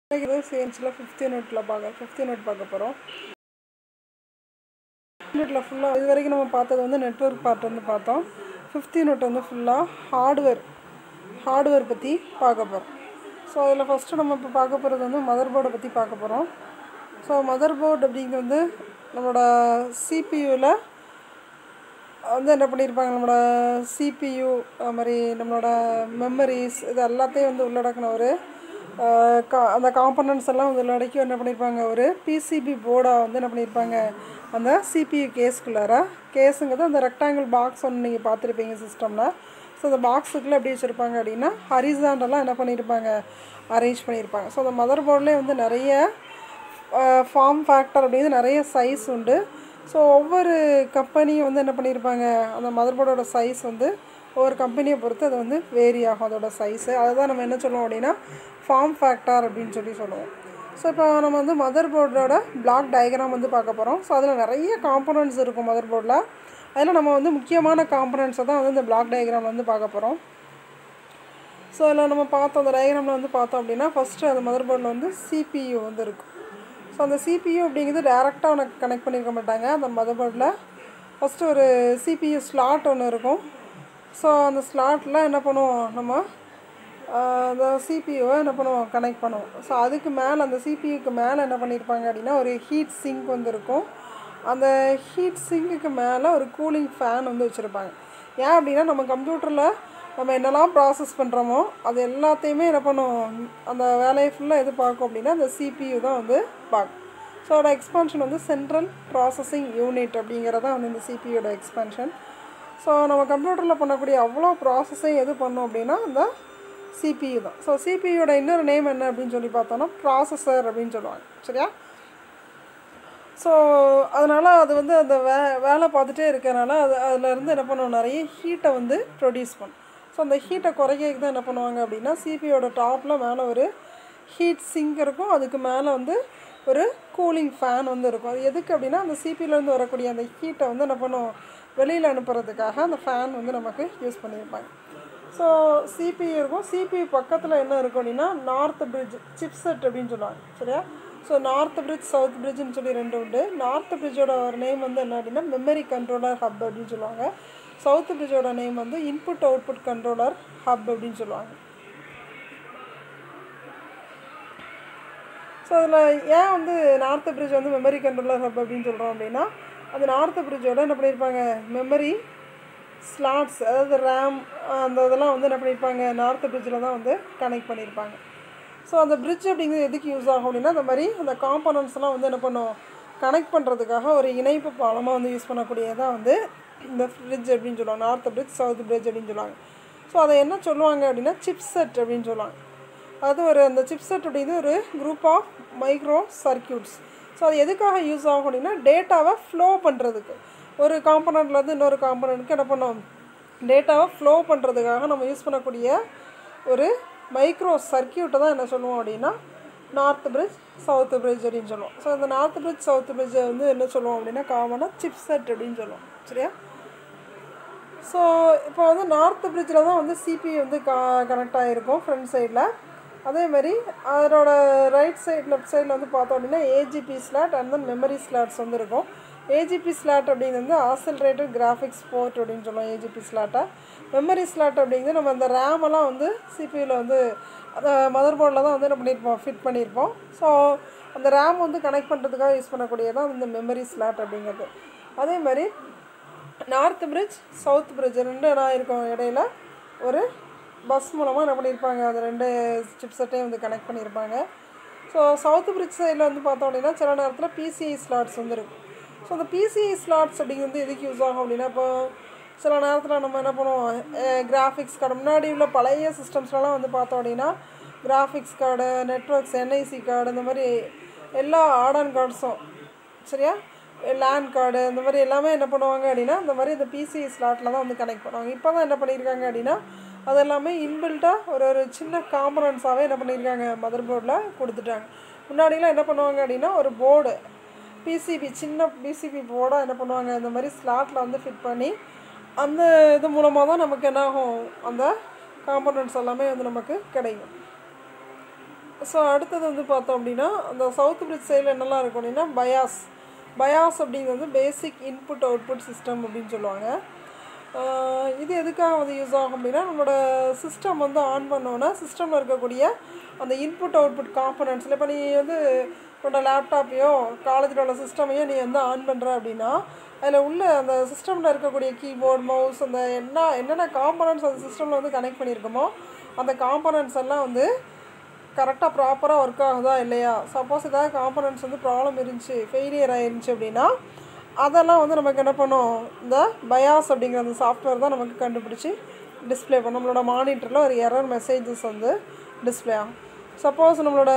இது சிஎன்சியில் ஃபிஃப்த் யூனிட்டில் பார்க்க ஃபிஃப்த் யூனிட் பார்க்க போகிறோம் யூனிட்டில் ஃபுல்லாக இது வரைக்கும் நம்ம பார்த்தது வந்து நெட்ஒர்க் பார்ட் வந்து பார்த்தோம் ஃபிஃப்த் யூனிட் வந்து ஃபுல்லாக ஹார்ட்வேர் ஹார்ட்வேர் பற்றி பார்க்க போகிறோம் ஸோ அதில் ஃபஸ்ட்டு நம்ம இப்போ பார்க்க போகிறது வந்து மதர் போர்டை பற்றி பார்க்க போகிறோம் ஸோ மதர் போர்டு அப்படிங்கிறது வந்து நம்மளோட சிபியூவில் வந்து என்ன பண்ணியிருப்பாங்க நம்மளோட சிபியு அது மாதிரி நம்மளோட மெமரிஸ் இது எல்லாத்தையும் வந்து உள்ளடக்கின ஒரு அஹ், கா அந்த காம்பனன்ட்ஸ் எல்லாம் வந்து உள்ளடக்கி என்ன பண்ணியிருப்பாங்க ஒரு பிசிபி போர்டாக வந்து என்ன பண்ணியிருப்பாங்க அந்த சிபியு கேஸ்குள்ளார கேஸுங்கிறது அந்த ரெக்டாங்கிள் பாக்ஸ் ஒன்று நீங்கள் பார்த்துருப்பீங்க சிஸ்டமில் ஸோ அந்த பாக்ஸுக்குள்ளே எப்படி வச்சுருப்பாங்க அப்படின்னா ஹரிசாண்டெல்லாம் என்ன பண்ணியிருப்பாங்க அரேஞ்ச் பண்ணியிருப்பாங்க ஸோ அந்த மதர் போர்ட்லேயே வந்து நிறைய ஃபார்ம் ஃபேக்டர் அப்படிங்கிறது நிறைய சைஸ் உண்டு ஸோ ஒவ்வொரு கம்பெனியும் வந்து என்ன பண்ணியிருப்பாங்க அந்த மதர் போர்டோட சைஸ் வந்து ஒவ்வொரு கம்பெனியை பொறுத்து அது வந்து வேரி ஆகும் அதோட சைஸு அதுதான் நம்ம என்ன சொல்லுவோம் அப்படின்னா ஃபார்ம் ஃபேக்டர் அப்படின்னு சொல்லி சொல்லுவோம் ஸோ இப்போ நம்ம வந்து மதர் போர்டோட பிளாக் டயக்ராம் வந்து பார்க்க போகிறோம் ஸோ அதில் நிறைய காம்பனன்ட்ஸ் இருக்கும் மதர் போர்டில் அதில் நம்ம வந்து முக்கியமான காம்பனன்ட்ஸை தான் வந்து இந்த பிளாக் டயக்ராம் வந்து பார்க்க போகிறோம் ஸோ அதில் நம்ம பார்த்தோம் அந்த டயக்ராமில் வந்து பார்த்தோம் அப்படின்னா ஃபஸ்ட்டு அந்த மதர் போர்டில் வந்து சிபியு வந்து இருக்கும் ஸோ அந்த சிபியு அப்படிங்கிறது டேரெக்டாக உனக்கு கனெக்ட் பண்ணியிருக்க மாட்டாங்க அந்த மதர் போர்டில் ஃபஸ்ட்டு ஒரு சிபியு ஸ்லாட் ஒன்று இருக்கும் ஸோ அந்த ஸ்லாட்டில் என்ன பண்ணுவோம் நம்ம ஆஹ், அந்த சிபியூவை என்ன பண்ணுவோம் கனெக்ட் பண்ணுவோம் ஸோ அதுக்கு மேலே அந்த சிபியூக்கு மேலே என்ன பண்ணியிருப்பாங்க அப்படின்னா ஒரு ஹீட் சிங்க் வந்து இருக்கும் அந்த ஹீட் சிங்குக்கு மேலே ஒரு கூலிங் ஃபேன் வந்து வச்சுருப்பாங்க ஏன் அப்படின்னா நம்ம கம்ப்யூட்டரில் நம்ம என்னெல்லாம் ப்ராசஸ் பண்ணுறோமோ அது எல்லாத்தையுமே என்ன பண்ணுவோம் அந்த வேலையை ஃபுல்லாக எது பார்க்கும் அப்படின்னா அந்த சிபியூ தான் வந்து பார்க்கும் ஸோ அதோட எக்ஸ்பான்ஷன் வந்து சென்ட்ரல் ப்ராசஸிங் யூனிட் அப்படிங்கிறதான் வந்து இந்த சிபியோட எக்ஸ்பான்ஷன் ஸோ நம்ம கம்ப்யூட்டரில் பண்ணக்கூடிய அவ்வளோ ப்ராசஸையும் எது பண்ணோம் அப்படின்னா அந்த சிபியு தான் ஸோ சிபியோட இன்னொரு நேம் என்ன அப்படின்னு சொல்லி பார்த்தோன்னா ப்ராசஸர் அப்படின்னு சொல்லுவாங்க சரியா ஸோ அதனால் அது வந்து அந்த வே வேலை பார்த்துட்டே இருக்கறனால அது அதுலேருந்து என்ன பண்ணுவோம் நிறைய ஹீட்டை வந்து ப்ரொடியூஸ் பண்ணும் ஸோ அந்த ஹீட்டை குறைக்கிறதுக்கு தான் என்ன பண்ணுவாங்க அப்படின்னா சிபியோட டாப்பில் மேலே ஒரு ஹீட் சிங்க் இருக்கும் அதுக்கு மேலே வந்து ஒரு கூலிங் ஃபேன் வந்து இருக்கும் அது எதுக்கு அப்படின்னா அந்த சிபியிலேருந்து வரக்கூடிய அந்த ஹீட்டை வந்து என்ன பண்ணுவோம் வெளியில் அனுப்புறதுக்காக அந்த ஃபேன் வந்து நமக்கு யூஸ் பண்ணியிருப்பாங்க ஸோ சிபியு இருக்கும் சிபியு பக்கத்தில் என்ன இருக்கும் அப்படின்னா நார்த் பிரிட்ஜ் சிப்செட் அப்படின்னு சொல்லுவாங்க சரியா ஸோ நார்த் பிரிட்ஜ் சவுத் பிரிட்ஜ்னு சொல்லி ரெண்டு உண்டு நார்த் பிரிட்ஜோட ஒரு நேம் வந்து என்ன அப்படின்னா மெமரி கண்ட்ரோலர் ஹப் அப்படின்னு சொல்லுவாங்க சவுத் பிரிட்ஜோட நேம் வந்து இன்புட் அவுட்புட் கண்ட்ரோலர் ஹப் அப்படின்னு சொல்லுவாங்க ஸோ அதில் ஏன் வந்து நார்த் பிரிட்ஜ் வந்து மெமரி கண்ட்ரோலர் ஹப் அப்படின்னு சொல்கிறோம் அப்படின்னா அந்த நார்த் பிரிட்ஜோட என்ன பண்ணியிருப்பாங்க மெமரி ஸ்லாட்ஸ் அதாவது ரேம் அந்த இதெல்லாம் வந்து என்ன பண்ணியிருப்பாங்க நார்த் பிரிட்ஜில் தான் வந்து கனெக்ட் பண்ணியிருப்பாங்க ஸோ அந்த பிரிட்ஜ் அப்படிங்கிறது எதுக்கு யூஸ் ஆகும் அப்படின்னா அந்த மாதிரி அந்த காம்பனன்ட்ஸ்லாம் வந்து என்ன பண்ணும் கனெக்ட் பண்ணுறதுக்காக ஒரு இணைப்பு பாலமாக வந்து யூஸ் பண்ணக்கூடியதான் வந்து இந்த ஃப்ரிட்ஜ் அப்படின்னு சொல்லுவாங்க நார்த் பிரிட்ஜ் சவுத் பிரிட்ஜ் அப்படின்னு சொல்லுவாங்க ஸோ அதை என்ன சொல்லுவாங்க அப்படின்னா சிப்செட் அப்படின்னு சொல்லுவாங்க அது ஒரு அந்த சிப்செட் அப்படிங்கிறது ஒரு group of micro circuits so அது எதுக்காக யூஸ் ஆகும் அப்படின்னா டேட்டாவை ஃப்ளோ பண்ணுறதுக்கு ஒரு காம்பனண்ட்லேருந்து இன்னொரு காம்பனண்ட்க்கு என்ன பண்ணோம் டேட்டாவை ஃப்ளோ பண்ணுறதுக்காக நம்ம யூஸ் பண்ணக்கூடிய ஒரு மைக்ரோ சர்க்கியூட்டை தான் என்ன சொல்லுவோம் அப்படின்னா நார்த் பிரிட்ஜ் சவுத் பிரிட்ஜ் அப்படின்னு சொல்லுவோம் ஸோ இந்த நார்த் பிரிட்ஜ் சவுத் பிரிட்ஜை வந்து என்ன சொல்லுவோம் அப்படின்னா காமனாக சிப்செட் அப்படின்னு சொல்லுவோம் சரியா ஸோ இப்போ வந்து நார்த் பிரிட்ஜில் தான் வந்து சிபி வந்து கா கனெக்ட் ஆகிருக்கும் ஃப்ரண்ட் சைடில் அதே மாதிரி அதனோட ரைட் சைடு லெஃப்ட் சைடில் வந்து பார்த்தோம் அப்படின்னா AGP slot and then memory slots வந்து இருக்கும் ஏஜிபி ஸ்லாட் அப்படிங்கிறது வந்து ஆசல்ரேட்டட் கிராஃபிக்ஸ் போர்ட் அப்படின்னு சொல்லுவோம் ஏஜிபி ஸ்லாட்டை மெமரி ஸ்லாட் அப்படிங்கிறது நம்ம அந்த ரேமெல்லாம் வந்து சிபியில் வந்து அந்த மதர் போர்டில் தான் வந்து என்ன பண்ணியிருப்போம் ஃபிட் பண்ணியிருப்போம் ஸோ அந்த ரேம் வந்து கனெக்ட் பண்ணுறதுக்காக யூஸ் பண்ணக்கூடியதான் இந்த மெமரி ஸ்லாட் அப்படிங்கிறது அதே மாதிரி நார்த் பிரிட்ஜ் சவுத் பிரிட்ஜ் ரெண்டு இடம் இருக்கும் இடையில ஒரு பஸ் மூலமாக என்ன பண்ணியிருப்பாங்க அந்த ரெண்டு சிப்செட்டையும் வந்து கனெக்ட் பண்ணியிருப்பாங்க ஸோ சவுத் பிரிட்ஜ் சைடில் வந்து பார்த்தோம் அப்படின்னா சில நேரத்தில் பிசிஐ ஸ்லாட்ஸ் வந்து இருக்கும் ஸோ அந்த பிசிஐ ஸ்லாட்ஸ் அப்படிங்கிறது எதுக்கு யூஸ் ஆகும் அப்படின்னா இப்போ சில நேரத்தில் நம்ம என்ன பண்ணுவோம் கிராஃபிக்ஸ் கார்டு முன்னாடி உள்ள பழைய சிஸ்டம்ஸ்லாம் வந்து பார்த்தோம் அப்படின்னா graphics card networks NIC card இந்த மாதிரி எல்லா ஆடான் கார்ட்ஸும் சரியா லேண்ட் கார்டு இந்த மாதிரி எல்லாமே என்ன பண்ணுவாங்க அப்படின்னா இந்த மாதிரி இந்த பிசி ஸ்லாட்டில் தான் வந்து கனெக்ட் பண்ணுவாங்க இப்போ தான் என்ன பண்ணியிருக்காங்க அப்படின்னா அது எல்லாமே இன்பில்ட்டாக ஒரு ஒரு சின்ன காம்பனன்ஸாகவே என்ன பண்ணியிருக்காங்க மதர் போர்டில் கொடுத்துட்டாங்க முன்னாடிலாம் என்ன பண்ணுவாங்க அப்படின்னா ஒரு போர்டு பிசிபி சின்ன பிசிபி போர்டாக என்ன பண்ணுவாங்க இந்த மாதிரி ஸ்லாட்டில் வந்து ஃபிட் பண்ணி அந்த இது மூலமாக தான் நமக்கு என்ன ஆகும் அந்த காம்பனன்ட்ஸ் எல்லாமே வந்து நமக்கு கிடைக்கும் ஸோ அடுத்தது வந்து பார்த்தோம் அப்படின்னா அந்த சவுத் பிரிட்ஜ் சைடில் என்னெல்லாம் இருக்கும் அப்படின்னா பயாஸ் பயாஸ் அப்படிங்கிறது வந்து பேசிக் இன்புட் அவுட்புட் சிஸ்டம் அப்படின்னு சொல்லுவாங்க ஆஹ் இது எதுக்காக வந்து யூஸ் ஆகும் அப்படின்னா நம்மளோட சிஸ்டம் வந்து ஆன் பண்ணோன்னா சிஸ்டமில் இருக்கக்கூடிய அந்த இன்புட் அவுட்புட் காம்பனன்ட்ஸில் இப்போ நீ வந்து உன்னோட லேப்டாப்பையோ காலேஜில் உள்ள சிஸ்டமையோ நீ வந்து ஆன் பண்ணுற அப்படின்னா அதில் உள்ள அந்த சிஸ்டமில் இருக்கக்கூடிய கீபோர்ட் மவுஸ் அந்த என்ன என்னென்ன காம்பனன்ட்ஸ் அந்த சிஸ்டமில் வந்து கனெக்ட் பண்ணியிருக்கோமோ அந்த காம்பனன்ட்ஸ் எல்லாம் வந்து கரெக்டாக ப்ராப்பராக ஒர்க் ஆகுதா இல்லையா சப்போஸ் ஏதாவது காம்பனன்ட்ஸ் வந்து ப்ராப்ளம் இருந்துச்சு ஃபெயிலியர் ஆயிருந்துச்சு அப்படின்னா அதெல்லாம் வந்து நமக்கு என்ன பண்ணும் இந்த பயாஸ் அப்படிங்கிற அந்த சாஃப்ட்வேர் தான் நமக்கு கண்டுபிடிச்சி டிஸ்ப்ளே பண்ணும் நம்மளோட மானிட்டரில் ஒரு எரர் மெசேஜஸ் வந்து டிஸ்ப்ளே ஆகும் சப்போஸ் நம்மளோட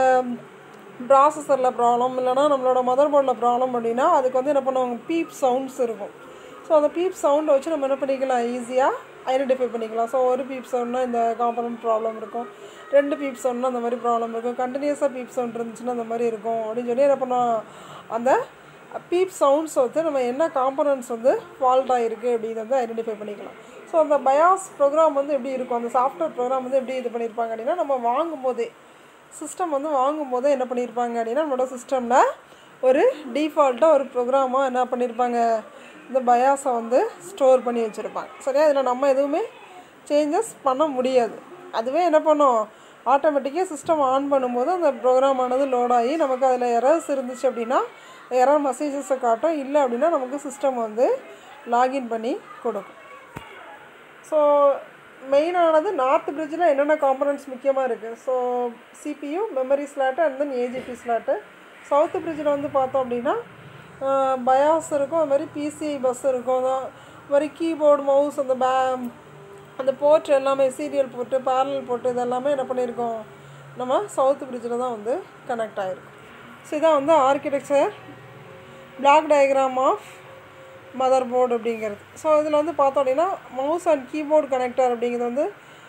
ப்ராசஸரில் ப்ராப்ளம் இல்லைனா நம்மளோட மதர் போர்டில் ப்ராப்ளம் அப்படின்னா அதுக்கு வந்து என்ன பண்ணுவாங்க பீப் சவுண்ட்ஸ் இருக்கும் ஸோ அந்த பீப் சவுண்டை வச்சு நம்ம என்ன பண்ணிக்கலாம் ஈஸியாக ஐடென்டிஃபை பண்ணிக்கலாம் ஸோ ஒரு பீப் சவுண்ட்னா இந்த காம்பனன்ட் ப்ராப்ளம் இருக்கும் ரெண்டு பீப் சவுண்ட்னா அந்த மாதிரி ப்ராப்ளம் இருக்கும் கண்டினியூஸாக பீப் சவுண்ட் இருந்துச்சுன்னா அந்த மாதிரி இருக்கும் அப்படின்னு சொல்லி என்ன பண்ணோம் அந்த பீப் சவுண்ட்ஸ் வந்து நம்ம என்ன காம்பனன்ட்ஸ் வந்து ஃபால்ட் ஆகிருக்கு அப்படின்னு வந்து ஐடென்டிஃபை பண்ணிக்கலாம் ஸோ அந்த பயாஸ் ப்ரோக்ராம் வந்து எப்படி இருக்கும் அந்த சாஃப்ட்வேர் ப்ரோக்ராம் வந்து எப்படி இது பண்ணியிருப்பாங்க அப்படின்னா நம்ம வாங்கும்போதே சிஸ்டம் வந்து வாங்கும்போதே என்ன பண்ணியிருப்பாங்க அப்படின்னா நம்மளோட சிஸ்டமில் ஒரு டிஃபால்ட்டாக ஒரு ப்ரோக்ராமாக என்ன பண்ணியிருப்பாங்க இந்த பயாஸை வந்து ஸ்டோர் பண்ணி வச்சுருப்பாங்க சரியா இதில் நம்ம எதுவுமே சேஞ்சஸ் பண்ண முடியாது அதுவே என்ன பண்ணும் ஆட்டோமேட்டிக்காக சிஸ்டம் ஆன் பண்ணும்போது அந்த ப்ரோக்ராம் ஆனது லோட் ஆகி நமக்கு அதில் எரர்ஸ் இருந்துச்சு அப்படின்னா எரர் மெசேஜஸை காட்டும் இல்லை அப்படின்னா நமக்கு சிஸ்டம் வந்து லாகின் பண்ணி கொடுக்கும் ஸோ மெயினானது நார்த் பிரிட்ஜில் என்னென்ன காம்பனன்ட்ஸ் முக்கியமாக இருக்குது so CPU memory slot and then AGP slot south பிரிட்ஜில் வந்து பார்த்தோம் அப்படின்னா பயாஸ் இருக்கும் அது மாதிரி பிசிஐ பஸ் இருக்கும் அது மாதிரி கீபோர்டு மவுஸ் அந்த பே அந்த போர்ட் எல்லாமே சீரியல் போட்டு பேரல் போட்டு இதெல்லாமே என்ன பண்ணியிருக்கோம் நம்ம சவுத் பிரிட்ஜில் தான் வந்து கனெக்ட் ஆகிருக்கும் ஸோ இதான் வந்து architecture block diagram of motherboard அப்படிங்கிறது ஸோ இதில் வந்து பார்த்தோம் அப்படின்னா மவுஸ் அண்ட் கீபோர்டு கனெக்டர் அப்படிங்கிறது வந்து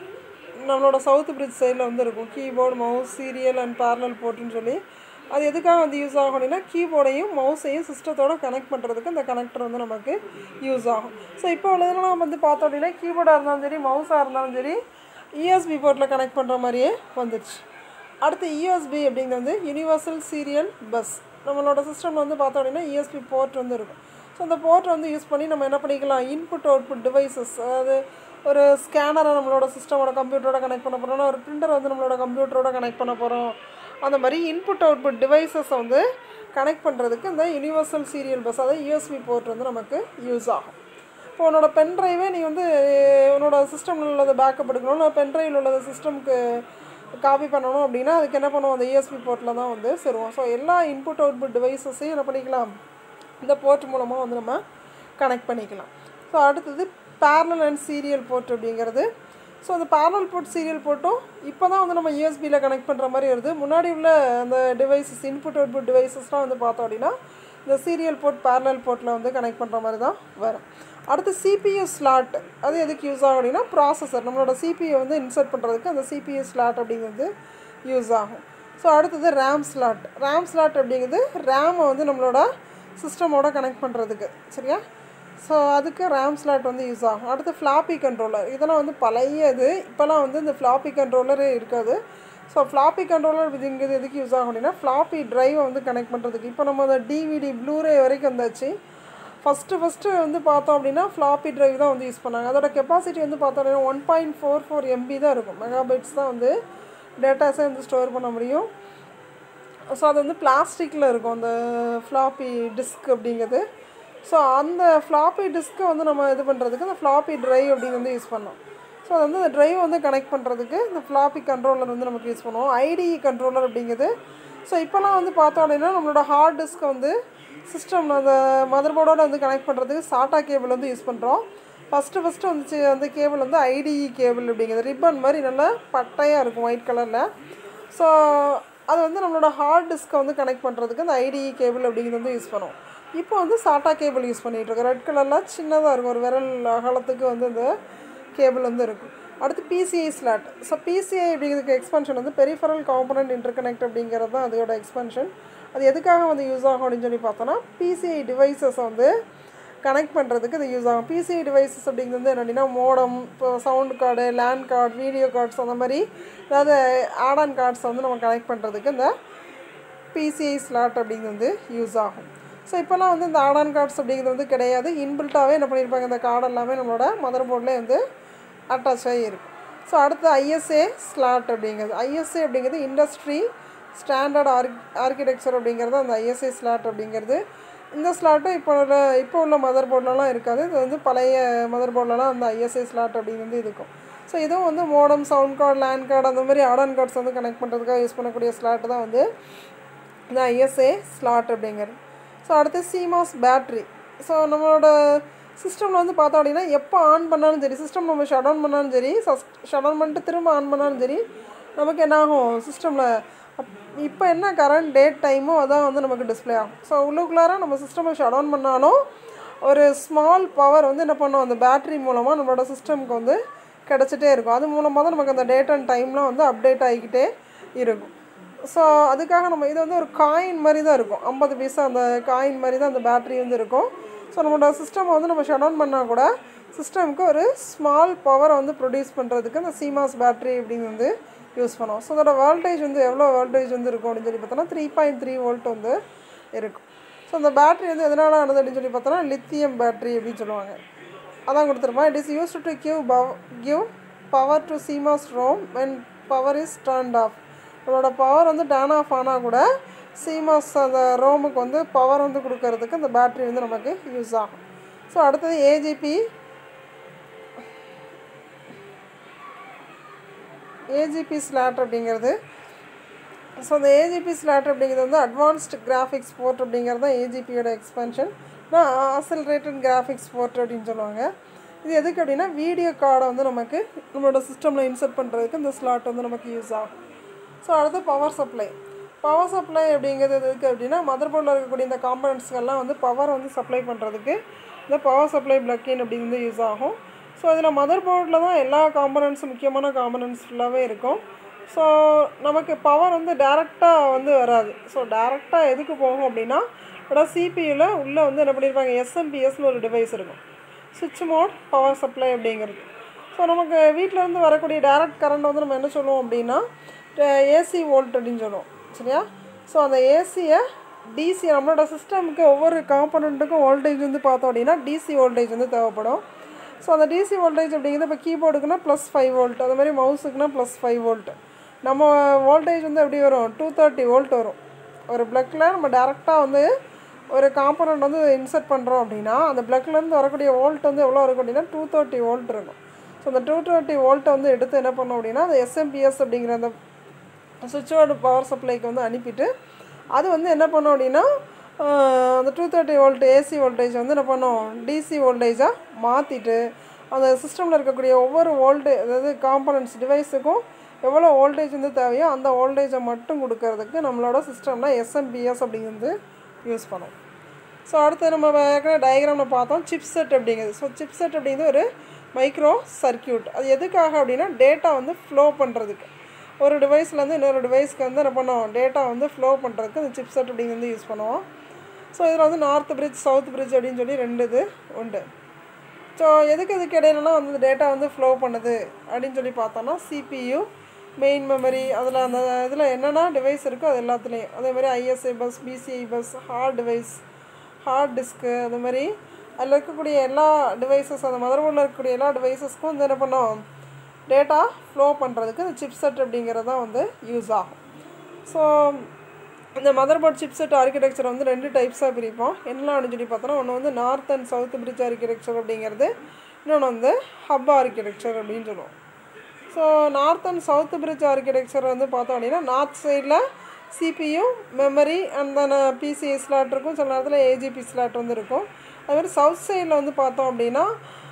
நம்மளோட சவுத் பிரிட்ஜ் சைடில் வந்து இருக்கும் keyboard mouse serial and parallel போர்ட்டுன்னு சொல்லி அது எதுக்காக வந்து யூஸ் ஆகும் அப்படின்னா கீபோர்டையும் மவுஸையும் சிஸ்டத்தோட கனெக்ட் பண்ணுறதுக்கு இந்த கனெக்டர் வந்து நமக்கு யூஸ் ஆகும் ஸோ இப்போ உள்ளதெல்லாம் வந்து பார்த்தோம் அப்படின்னா கீபோர்டாக இருந்தாலும் சரி மவுஸாக இருந்தாலும் சரி யூஎஸ்பி போர்ட்டில் கனெக்ட் பண்ணுற மாதிரியே வந்துடுச்சு அடுத்து யூஎஸ்பி அப்படிங்கிறது வந்து யூனிவர்சல் சீரியல் பஸ் நம்மளோட சிஸ்டமில் வந்து பார்த்தோம் அப்படின்னா யூஎஸ்பி போர்ட் வந்து இருக்கும் ஸோ அந்த போர்ட்டை வந்து யூஸ் பண்ணி நம்ம என்ன பண்ணிக்கலாம் இன்புட் அவுட்புட் டிவைசஸ் அதாவது ஒரு ஸ்கேனரை நம்மளோட சிஸ்டமோட கம்ப்யூட்டரோட கனெக்ட் பண்ண போகிறோம்னா ஒரு பிரிண்டர் வந்து நம்மளோட கம்ப்யூட்டரோட கனெக்ட் பண்ண போகிறோம் அந்த மாதிரி இன்புட் அவுட்புட் டிவைசஸை வந்து கனெக்ட் பண்ணுறதுக்கு இந்த யூனிவர்சல் சீரியல் பஸ் அதாவது யூஎஸ்பி போர்ட் வந்து நமக்கு யூஸ் ஆகும் இப்போ உன்னோட பென் ட்ரைவே நீ வந்து உன்னோட சிஸ்டமில் உள்ளதை பேக்கப் எடுக்கணும் இல்லை பென் ட்ரைவில் உள்ளதை சிஸ்டம்க்கு காப்பி பண்ணணும் அப்படின்னா அதுக்கு என்ன பண்ணுவோம் அந்த யூஎஸ்பி போர்ட்டில் தான் வந்து சேருவோம் ஸோ எல்லா இன்புட் அவுட்புட் டிவைசஸையும் என்ன பண்ணிக்கலாம் இந்த போர்ட் மூலமாக வந்து நம்ம கனெக்ட் பண்ணிக்கலாம் ஸோ அடுத்தது பேரலல் அண்ட் சீரியல் போர்ட் அப்படிங்கிறது ஸோ அந்த பேரலல் போர்ட் சீரியல் போர்ட்டும் இப்போ தான் வந்து நம்ம யூஎஸ்பியில் கனெக்ட் பண்ணுற மாதிரி வருது முன்னாடி உள்ள அந்த டிவைசஸ் இன்புட் அவுட்புட் டிவைசஸ்லாம் வந்து பார்த்தோம் அப்படின்னா இந்த சீரியல் போர்ட் பேரலல் போர்ட்டில் வந்து கனெக்ட் பண்ணுற மாதிரி தான் வரும் அடுத்து சிபியு ஸ்லாட் அது எதுக்கு யூஸ் ஆகும் அப்படின்னா ப்ராசஸர் நம்மளோட சிபியை வந்து இன்சர்ட் பண்ணுறதுக்கு அந்த சிபியு ஸ்லாட் அப்படிங்கிறது யூஸ் ஆகும் ஸோ அடுத்தது ரேம் ஸ்லாட் ரேம் ஸ்லாட் அப்படிங்கிறது ரேமை வந்து நம்மளோட சிஸ்டமோட கனெக்ட் பண்ணுறதுக்கு சரியா ஸோ அதுக்கு ரேம் ஸ்லாட் வந்து யூஸ் ஆகும் அடுத்து ஃப்ளாப்பி கண்ட்ரோலர் இதெல்லாம் வந்து பழைய இது இப்போலாம் வந்து இந்த ஃப்ளாப்பி கண்ட்ரோலரே இருக்காது ஸோ ஃப்ளாப்பி கண்ட்ரோலர் இதுங்கிறது எதுக்கு யூஸ் ஆகும் அப்படின்னா ஃப்ளாப்பி ட்ரைவை வந்து கனெக்ட் பண்ணுறதுக்கு இப்போ நம்ம அந்த டிவிடி ப்ளூரே வரைக்கும் வந்தாச்சு ஃபஸ்ட்டு ஃபஸ்ட்டு வந்து பார்த்தோம் அப்படின்னா ஃப்ளாப்பி ட்ரைவ் தான் வந்து யூஸ் பண்ணாங்க அதோட கெப்பாசிட்டி வந்து பார்த்தோம் அப்படின்னா one point four four MB தான் இருக்கும் மெகாபைட்ஸ் தான் வந்து டேட்டாஸை வந்து ஸ்டோர் பண்ண முடியும் ஸோ அது வந்து பிளாஸ்டிக்கில் இருக்கும் அந்த ஃப்ளாப்பி டிஸ்க் அப்படிங்கிறது ஸோ அந்த ஃப்ளாப்பி டிஸ்க்கை வந்து நம்ம இது பண்ணுறதுக்கு அந்த ஃப்ளாப்பி ட்ரைவ் அப்படின்னு வந்து யூஸ் பண்ணோம் ஸோ அது வந்து அந்த ட்ரைவ் வந்து கனெக்ட் பண்ணுறதுக்கு இந்த ஃப்ளாப்பி கண்ட்ரோலர் வந்து நமக்கு யூஸ் பண்ணுவோம் ஐடிஇ கண்ட்ரோலர் அப்படிங்கிறது ஸோ இப்போலாம் வந்து பார்த்தோம் அப்படின்னா நம்மளோட ஹார்ட் டிஸ்க்கை வந்து சிஸ்டம் அந்த மதர் போர்டோட வந்து கனெக்ட் பண்ணுறதுக்கு சாட்டா கேபிள் வந்து யூஸ் பண்ணுறோம் ஃபஸ்ட்டு ஃபஸ்ட்டு வந்துச்சு அந்த கேபிள் வந்து ஐடிஇ கேபிள் அப்படிங்கிறது ரிப்பன் மாதிரி நல்லா பட்டையாக இருக்கும் ஒயிட் கலரில் ஸோ அது வந்து நம்மளோட ஹார்ட் டிஸ்க்கை வந்து கனெக்ட் பண்ணுறதுக்கு அந்த ஐடிஇ கேபிள் அப்படிங்கிறது வந்து யூஸ் பண்ணுவோம் இப்போ வந்து சாட்டா கேபிள் யூஸ் பண்ணிகிட்ருக்கோம் ரெட் கலரில் சின்னதாக இருக்கும் ஒரு விரல் அகலத்துக்கு வந்து இந்த கேபிள் வந்து இருக்கும் அடுத்து பிசிஐ ஸ்லாட் ஸோ பிசிஐ அப்படிங்கிறதுக்கு எக்ஸ்பென்ஷன் வந்து பெரிஃபரல் காம்பனண்ட் இன்டர்கனெக்ட் அப்படிங்கிறது தான் அதோட எக்ஸ்பென்ஷன் அது எதுக்காக வந்து யூஸ் ஆகும் அப்படின்னு சொல்லி பார்த்தோன்னா பிசிஐ டிவைசஸை வந்து கனெக்ட் பண்ணுறதுக்கு இது யூஸ் ஆகும் பிசிஐ டிவைசஸ் அப்படிங்கிறது வந்து என்ன அப்படின்னா மோடம் இப்போ sound card LAN card video cards அந்த மாதிரி அதாவது ஆட் ஆன் கார்ட்ஸை வந்து நம்ம கனெக்ட் பண்ணுறதுக்கு இந்த பிசிஐ ஸ்லாட் அப்படிங்கிறது வந்து யூஸ் ஆகும் ஸோ இப்போல்லாம் வந்து இந்த ஆடான் கார்ட்ஸ் அப்படிங்கிறது வந்து கிடையாது இன்பில்ட்டாகவே என்ன பண்ணியிருப்பாங்க இந்த கார்டு எல்லாமே நம்மளோட மதர் போர்ட்லேயே வந்து அட்டாச் ஆகி இருக்கும் ஸோ அடுத்து ஐஎஸ்ஏ ஸ்லாட் அப்படிங்கிறது ஐஎஸ்ஏ அப்படிங்கிறது இண்டஸ்ட்ரி ஸ்டாண்டர்ட் ஆர்க் ஆர்கிடெக்சர் அப்படிங்கிறது அந்த ஐஎஸ்ஏ ஸ்லாட் அப்படிங்கிறது இந்த ஸ்லாட்டும் இப்போ உள்ள இப்போ உள்ள மதர் போர்ட்லலாம் இருக்காது இது வந்து பழைய மதர் போர்ட்லலாம் அந்த ஐஎஸ்ஏ ஸ்லாட் அப்படிங்கிறது இருக்கும் ஸோ இதுவும் வந்து modem sound card LAN card அந்த மாதிரி ஆடான் கார்ட்ஸ் வந்து கனெக்ட் பண்ணுறதுக்காக யூஸ் பண்ணக்கூடிய ஸ்லாட் தான் வந்து இந்த ஐஎஸ்ஏ ஸ்லாட் அப்படிங்கிறது ஸோ அடுத்து சிமாஸ் பேட்ரி ஸோ நம்மளோட சிஸ்டமில் வந்து பார்த்தோம் அப்படின்னா எப்போ ஆன் பண்ணாலும் சரி சிஸ்டம் நம்ம ஷட் ஆன் பண்ணாலும் சரி ஷட் ஆன் பண்ணிட்டு திரும்ப ஆன் பண்ணாலும் சரி நமக்கு என்ன ஆகும் சிஸ்டமில் இப்போ என்ன கரண்ட் டேட் டைமோ அதான் வந்து நமக்கு டிஸ்ப்ளே ஆகும் ஸோ உள்ளுக்குள்ளார நம்ம சிஸ்டமை ஷட் ஆன் பண்ணாலும் ஒரு ஸ்மால் பவர் வந்து என்ன பண்ணோம் அந்த பேட்ரி மூலமாக நம்மளோட சிஸ்டமுக்கு வந்து கிடச்சிட்டே இருக்கும் அது மூலமாக தான் நமக்கு அந்த டேட் அண்ட் டைம்லாம் வந்து அப்டேட் ஆகிக்கிட்டே இருக்கும் ஸோ அதுக்காக நம்ம இது வந்து ஒரு காயின் மாதிரி தான் இருக்கும் ஐம்பது பைசா அந்த காயின் மாதிரி தான் அந்த பேட்ரி வந்து இருக்கும் ஸோ நம்மளோட சிஸ்டம் வந்து நம்ம ஷட் ஆன் பண்ணால் கூட சிஸ்டமுக்கு ஒரு ஸ்மால் பவரை வந்து ப்ரொடியூஸ் பண்ணுறதுக்கு அந்த சிமாஸ் பேட்ரி அப்படின்னு வந்து யூஸ் பண்ணுவோம் ஸோ அதோட வோல்டேஜ் வந்து எவ்வளோ வோல்டேஜ் வந்து இருக்கும் அப்படின்னு சொல்லி பார்த்தோன்னா த்ரீ பாயிண்ட் த்ரீ வோல்ட் வந்து இருக்கும் ஸோ அந்த பேட்ரி வந்து எதனால் ஆனது அப்படின்னு சொல்லி பார்த்தோன்னா லித்தியம் பேட்ரி அப்படின்னு சொல்லுவாங்க அதான் கொடுத்துருப்போம் it is use to give pow give power to CMOS ROM when power is turned off நம்மளோட பவர் வந்து டர்ன் ஆஃப் ஆனால் கூட சிமாஸ் அந்த ரோமுக்கு வந்து பவர் வந்து கொடுக்கறதுக்கு அந்த பேட்ரி வந்து நமக்கு யூஸ் ஆகும் ஸோ அடுத்தது ஏஜிபி ஏஜிபி ஸ்லாட் அப்படிங்கிறது ஸோ அந்த ஏஜிபி ஸ்லாட் அப்படிங்கிறது வந்து அட்வான்ஸ்டு கிராஃபிக்ஸ் போர்ட் அப்படிங்கிறது தான் ஏஜிபியோட எக்ஸ்பென்ஷன் நான் ஆசல்ரேட்டட் கிராஃபிக்ஸ் போர்ட் அப்படின்னு சொல்லுவாங்க இது எதுக்கு அப்படின்னா வீடியோ கார்டை வந்து நமக்கு நம்மளோட சிஸ்டமில் இன்சர்ட் பண்ணுறதுக்கு இந்த ஸ்லாட் வந்து நமக்கு யூஸ் ஆகும் ஸோ அடுத்து பவர் சப்ளை பவர் சப்ளை அப்படிங்கிறது எதுக்கு அப்படின்னா மதர் போர்டில் இருக்கக்கூடிய இந்த காம்பனண்ட்ஸ்கெல்லாம் வந்து பவர் வந்து சப்ளை பண்ணுறதுக்கு இந்த பவர் சப்ளை பிளக்கின் அப்படின்னு வந்து யூஸ் ஆகும் ஸோ இதில் மதர் போர்டில் தான் எல்லா காம்பனண்ட்ஸும் முக்கியமான காம்பனண்ட்ஸ் ஃபுல்லாகவே இருக்கும் ஸோ நமக்கு பவர் வந்து டேரெக்டாக வந்து வராது ஸோ டேரெக்டாக எதுக்கு போகும் அப்படின்னா இப்போ சிபியூவில் உள்ளே வந்து என்ன பண்ணியிருப்பாங்க எஸ்எம்பிஎஸ்னு ஒரு டிவைஸ் இருக்கும் சுவிட்ச் மோட் பவர் சப்ளை அப்படிங்கிறது ஸோ நமக்கு வீட்டிலேருந்து வரக்கூடிய டேரக்ட் கரண்ட் வந்து நம்ம என்ன சொல்லுவோம் அப்படின்னா ஏசி வோல்ட் அப்படின்னு சொல்லுவோம் சரியா ஸோ அந்த ஏசியை டிசி நம்மளோட சிஸ்டமுக்கு ஒவ்வொரு காம்பனண்ட்டுக்கும் வோல்டேஜ் வந்து பார்த்தோம் அப்படின்னா டிசி வோல்டேஜ் வந்து தேவைப்படும் ஸோ அந்த டிசி வோல்டேஜ் அப்படிங்கிறது இப்போ கீபோர்டுக்குனா ப்ளஸ் ஃபைவ் வோல்ட் அது மாதிரி மவுஸுக்குனா ப்ளஸ் ஃபைவ் வோல்ட் நம்ம வோல்டேஜ் வந்து எப்படி வரும் டூ தேர்ட்டி வோல்ட் வரும் ஒரு ப்ளக்கில் நம்ம டேரெக்டாக வந்து ஒரு காம்பனண்ட் வந்து இன்சர்ட் பண்ணுறோம் அப்படின்னா அந்த ப்ளக்லேருந்து வரக்கூடிய வோல்ட் வந்து எவ்வளோ இருக்கும் அப்படின்னா டூ தேர்ட்டி வோல்ட் இருக்கும் ஸோ அந்த டூ தேர்ட்டி வோல்ட்டை வந்து எடுத்து என்ன பண்ணோம் அப்படின்னா அந்த எஸ்எம்பிஎஸ் அப்படிங்கிற அந்த சுவிட்ச் போர்டு பவர் சப்ளைக்கு வந்து அனுப்பிட்டு அது வந்து என்ன பண்ணோம் அப்படின்னா அந்த two thirty volt AC voltage வந்து என்ன பண்ணோம் டிசி வோல்டேஜாக மாற்றிட்டு அந்த சிஸ்டமில் இருக்கக்கூடிய ஒவ்வொரு வோல்டே அதாவது காம்பனண்ட்ஸ் டிவைஸுக்கும் எவ்வளோ வோல்டேஜ் வந்து தேவையோ அந்த வோல்டேஜை மட்டும் கொடுக்கறதுக்கு நம்மளோட சிஸ்டமில் எஸ்எம்பிஎஸ் அப்படிங்கிறது யூஸ் பண்ணுவோம் ஸோ அடுத்து நம்ம ஏற்கனவே டயக்ராமில் பார்த்தோம் சிப் செட் அப்படிங்கிறது ஸோ சிப் செட் அப்படிங்கிறது ஒரு மைக்ரோ சர்க்கியூட் அது எதுக்காக அப்படின்னா டேட்டா வந்து ஃப்ளோ பண்ணுறதுக்கு ஒரு டிவைஸ்லேருந்து இன்னொரு டிவைஸ்க்கு வந்து என்ன பண்ணுவோம் டேட்டா வந்து ஃப்ளோ பண்ணுறதுக்கு இந்த சிப் செட் அப்படிங்கிறது யூஸ் பண்ணுவோம் ஸோ இதில் வந்து நார்த் பிரிட்ஜ் சவுத் பிரிட்ஜ் அப்படின்னு சொல்லி ரெண்டு இது உண்டு ஸோ எதுக்கு இதுக்கு இடையிலலாம் வந்து டேட்டா வந்து ஃப்ளோ பண்ணுது அப்படின்னு சொல்லி பார்த்தோன்னா சிபியு மெயின் மெமரி அதில் அந்த இதில் என்னென்ன டிவைஸ் இருக்கோ அது எல்லாத்துலேயும் அதே மாதிரி ISA bus PCI bus hard device hard disk அது மாதிரி அதில் இருக்கக்கூடிய எல்லா டிவைசஸ் அந்த மதர் போர்டில் இருக்கக்கூடிய எல்லா டிவைசஸ்க்கும் வந்து என்ன பண்ணோம் டேட்டா ஃப்ளோ பண்ணுறதுக்கு இந்த சிப்செட் அப்படிங்கிறது தான் வந்து யூஸ் ஆகும் ஸோ இந்த மதர் போர்ட் சிப்செட் ஆர்கிடெக்சர் வந்து ரெண்டு டைப்ஸாக பிரிப்போம் என்னெல்லாம் அப்படின்னு சொல்லி பார்த்தோன்னா ஒன்று வந்து north and south bridge architecture அப்படிங்கிறது இன்னொன்று வந்து ஹப் ஆர்கிடெக்சர் அப்படின்னு சொல்லுவோம் so north and south bridge architecture வந்து பார்த்தோம் அப்படின்னா நார்த் சைடில் CPU memory and then PCI slot இருக்கும் சில நேரத்தில் ஏஜிபி ஸ்லாட் வந்து இருக்கும் அது மாதிரி சவுத் சைடில் வந்து பார்த்தோம் அப்படின்னா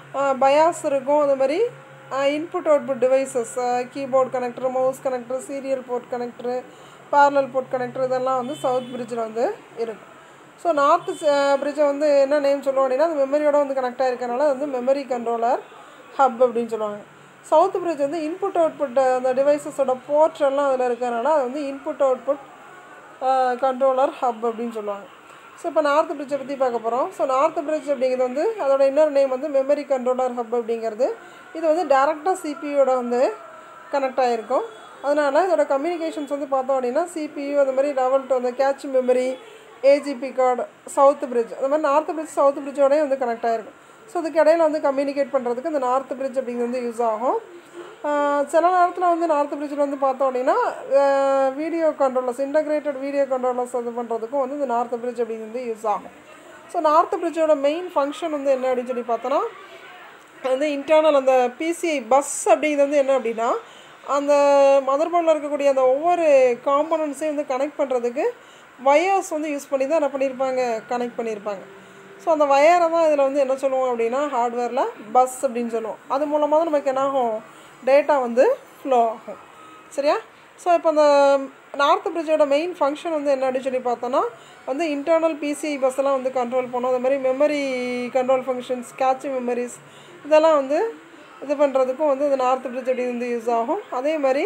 பயாஸ் இருக்கும் அது மாதிரி input output devices keyboard connector mouse connector serial port connector parallel port connector இதெல்லாம் வந்து சவுத் பிரிட்ஜில் வந்து இருக்கும் ஸோ நார்த் பிரிட்ஜை வந்து என்ன நேம் சொல்லுவோம் அப்படின்னா அது மெமரியோட வந்து கனெக்ட் ஆகிருக்கனால அது வந்து மெமரி கண்ட்ரோலர் ஹப் அப்படின்னு சொல்லுவாங்க சவுத் பிரிட்ஜ் வந்து இன்புட் அவுட்புட் அந்த டிவைசஸோட போர்ட் எல்லாம் அதில் இருக்கிறனால அது வந்து இன்புட் அவுட்புட் கண்ட்ரோலர் ஹப் அப்படின்னு சொல்லுவாங்க ஸோ இப்போ நார்த் பிரிட்ஜை பற்றி பார்க்க போகிறோம் ஸோ நார்த் பிரிட்ஜ் அப்படிங்கிறது வந்து அதோட இன்னொரு நேம் வந்து மெமரி கண்ட்ரோலர் ஹப் அப்படிங்கிறது இது வந்து டேரெக்டாக சிபியோட வந்து கனெக்ட் ஆகிருக்கும் அதனால் இதோட கம்யூனிகேஷன்ஸ் வந்து பார்த்தோம் அப்படின்னா சிபியு அந்த மாதிரி லெவல் டூ அந்த cache memory AGP card south bridge அந்த மாதிரி நார்த் பிரிட்ஜ் சவுத் பிரிட்ஜோடய வந்து கனெக்ட் ஆகிருக்கும் ஸோ இதுக்கு இடையில வந்து கம்யூனிகேட் பண்ணுறதுக்கு இந்த நார்த் பிரிட்ஜ் அப்படிங்கிறது வந்து யூஸ் ஆகும் ஆஹ் சில நேரத்தில் வந்து நார்த் பிரிட்ஜில் வந்து பார்த்தோம் அப்படின்னா video controllers integrated video controllers இது பண்ணுறதுக்கும் வந்து இந்த நார்த் பிரிட்ஜ் அப்படிங்கிறது வந்து யூஸ் ஆகும் ஸோ நார்த் பிரிட்ஜோட மெயின் ஃபங்க்ஷன் வந்து என்ன அப்படின்னு சொல்லி பார்த்தோன்னா வந்து இன்டர்னல் அந்த பிசிஐ பஸ் அப்படிங்கிறது வந்து என்ன அப்படின்னா அந்த மதர் போர்டில் இருக்கக்கூடிய அந்த ஒவ்வொரு காம்பனன்ட்ஸையும் வந்து கனெக்ட் பண்ணுறதுக்கு வயர்ஸ் வந்து யூஸ் பண்ணி தான் என்ன பண்ணியிருப்பாங்க கனெக்ட் பண்ணியிருப்பாங்க ஸோ அந்த வயரை தான் இதில் வந்து என்ன சொல்லுவோம் அப்படின்னா ஹார்ட்வேரில் பஸ் அப்படின்னு சொல்லுவோம் அது மூலமாக தான் நமக்கு என்ன ஆகும் டேட்டா வந்து ஃப்ளோ ஆகும் சரியா ஸோ இப்போ அந்த நார்த் பிரிட்ஜோட மெயின் ஃபங்க்ஷன் வந்து என்ன அப்படின்னு சொல்லி பார்த்தோன்னா வந்து இன்டர்னல் பிசிஐ பஸ்ஸெல்லாம் வந்து கண்ட்ரோல் பண்ணும் அது மாதிரி memory control functions cache memories இதெல்லாம் வந்து இது பண்ணுறதுக்கும் வந்து இந்த நார்த் பிரிட்ஜ் அப்படி வந்து யூஸ் ஆகும் அதே மாதிரி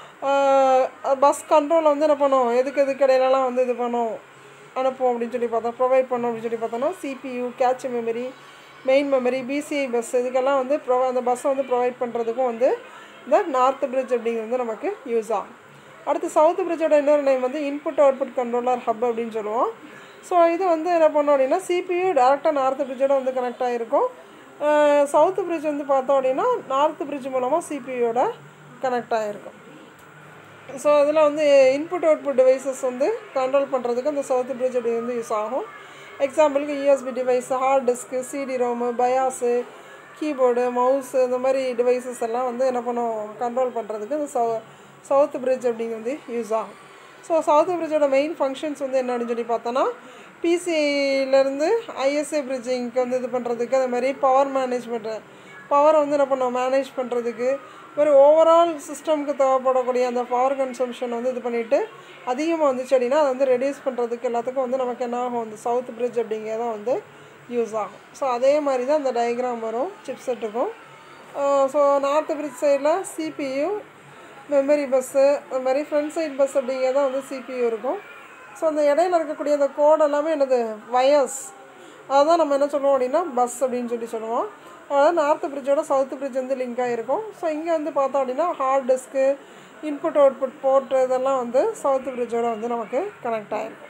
பஸ் கண்ட்ரோலை வந்து என்ன பண்ணும் எதுக்கு எதுக்கு இடையிலலாம் வந்து இது பண்ணும் அனுப்புவோம் அப்படின்னு சொல்லி பார்த்தோம் ப்ரொவைட் பண்ணோம் அப்படின்னு சொல்லி பார்த்தோன்னா CPU cache memory main memory PCI bus இதுக்கெல்லாம் வந்து ப்ரொ அந்த பஸ்ஸை வந்து ப்ரொவைட் பண்ணுறதுக்கும் வந்து இந்த நார்த் பிரிட்ஜ் அப்படிங்கிறது வந்து நமக்கு யூஸ் ஆகும் அடுத்து சவுத் பிரிட்ஜோட இன்னொரு நேம் வந்து இன்புட் அவுட்புட் கண்ட்ரோலர் ஹப் அப்படின்னு சொல்லுவோம் ஸோ இது வந்து என்ன பண்ணோம் அப்படின்னா சிபியு டேரெக்டாக நார்த் பிரிட்ஜோட வந்து கனெக்ட் ஆகிருக்கும் சவுத் பிரிட்ஜ் வந்து பார்த்தோம் அப்படின்னா நார்த் பிரிட்ஜ் மூலமாக சிபியோட கனெக்ட் ஆகிருக்கும் ஸோ இதில் வந்து இன்புட் அவுட்புட் டிவைசஸ் வந்து கண்ட்ரோல் பண்ணுறதுக்கு அந்த சவுத் பிரிட்ஜ் அப்படி வந்து யூஸ் ஆகும் எக்ஸாம்பிளுக்கு USB device hard disk CD ROM BIOS keyboard mouse இந்த மாதிரி டிவைசஸ் எல்லாம் வந்து என்ன பண்ணும் கண்ட்ரோல் பண்ணுறதுக்கு இந்த சவு சவுத் பிரிட்ஜ் அப்படிங்கிறது யூஸ் ஆகும் ஸோ சவுத் பிரிட்ஜோட மெயின் ஃபங்க்ஷன்ஸ் வந்து என்ன அப்படின்னு சொல்லி பார்த்தோன்னா பிசிலேருந்து ஐஎஸ்ஏ பிரிட்ஜிங்க்கு வந்து இது பண்ணுறதுக்கு அது மாதிரி பவர் மேனேஜ்மெண்ட்டு பவரை வந்து என்ன பண்ணும் மேனேஜ் பண்ணுறதுக்கு மாதிரி ஓவரால் சிஸ்டம்க்கு தேவைப்படக்கூடிய அந்த பவர் கன்சம்ஷன் வந்து இது பண்ணிவிட்டு அதிகமாக வந்துச்சு அப்படின்னா அதை வந்து ரெடியூஸ் பண்ணுறதுக்கு எல்லாத்துக்கும் வந்து நமக்கு என்ன ஆகும் அந்த சவுத் பிரிட்ஜ் அப்படிங்கிறதான் வந்து யூஸ் ஆகும் ஸோ அதே மாதிரி தான் அந்த டயக்ராம் வரும் சிப்செட்டுக்கும் ஸோ நார்த் பிரிட்ஜ் சைடில் சிபியு மெமரி பஸ்ஸு அது மாதிரி ஃப்ரண்ட் சைட் பஸ் அப்படிங்கிறதான் வந்து சிபியு இருக்கும் ஸோ அந்த இடையில இருக்கக்கூடிய அந்த கோட் எல்லாமே என்னது வயர்ஸ் அதுதான் நம்ம என்ன சொல்லுவோம் அப்படின்னா பஸ் அப்படின்னு சொல்லி சொல்லுவோம் அதாவது நார்த் பிரிட்ஜோட சவுத் பிரிட்ஜ் வந்து லிங்க் ஆகிருக்கும் ஸோ இங்கே வந்து பார்த்தோம் அப்படின்னா hard disk input output port இதெல்லாம் வந்து சவுத் பிரிட்ஜோட வந்து நமக்கு கனெக்ட் ஆகிருக்கும்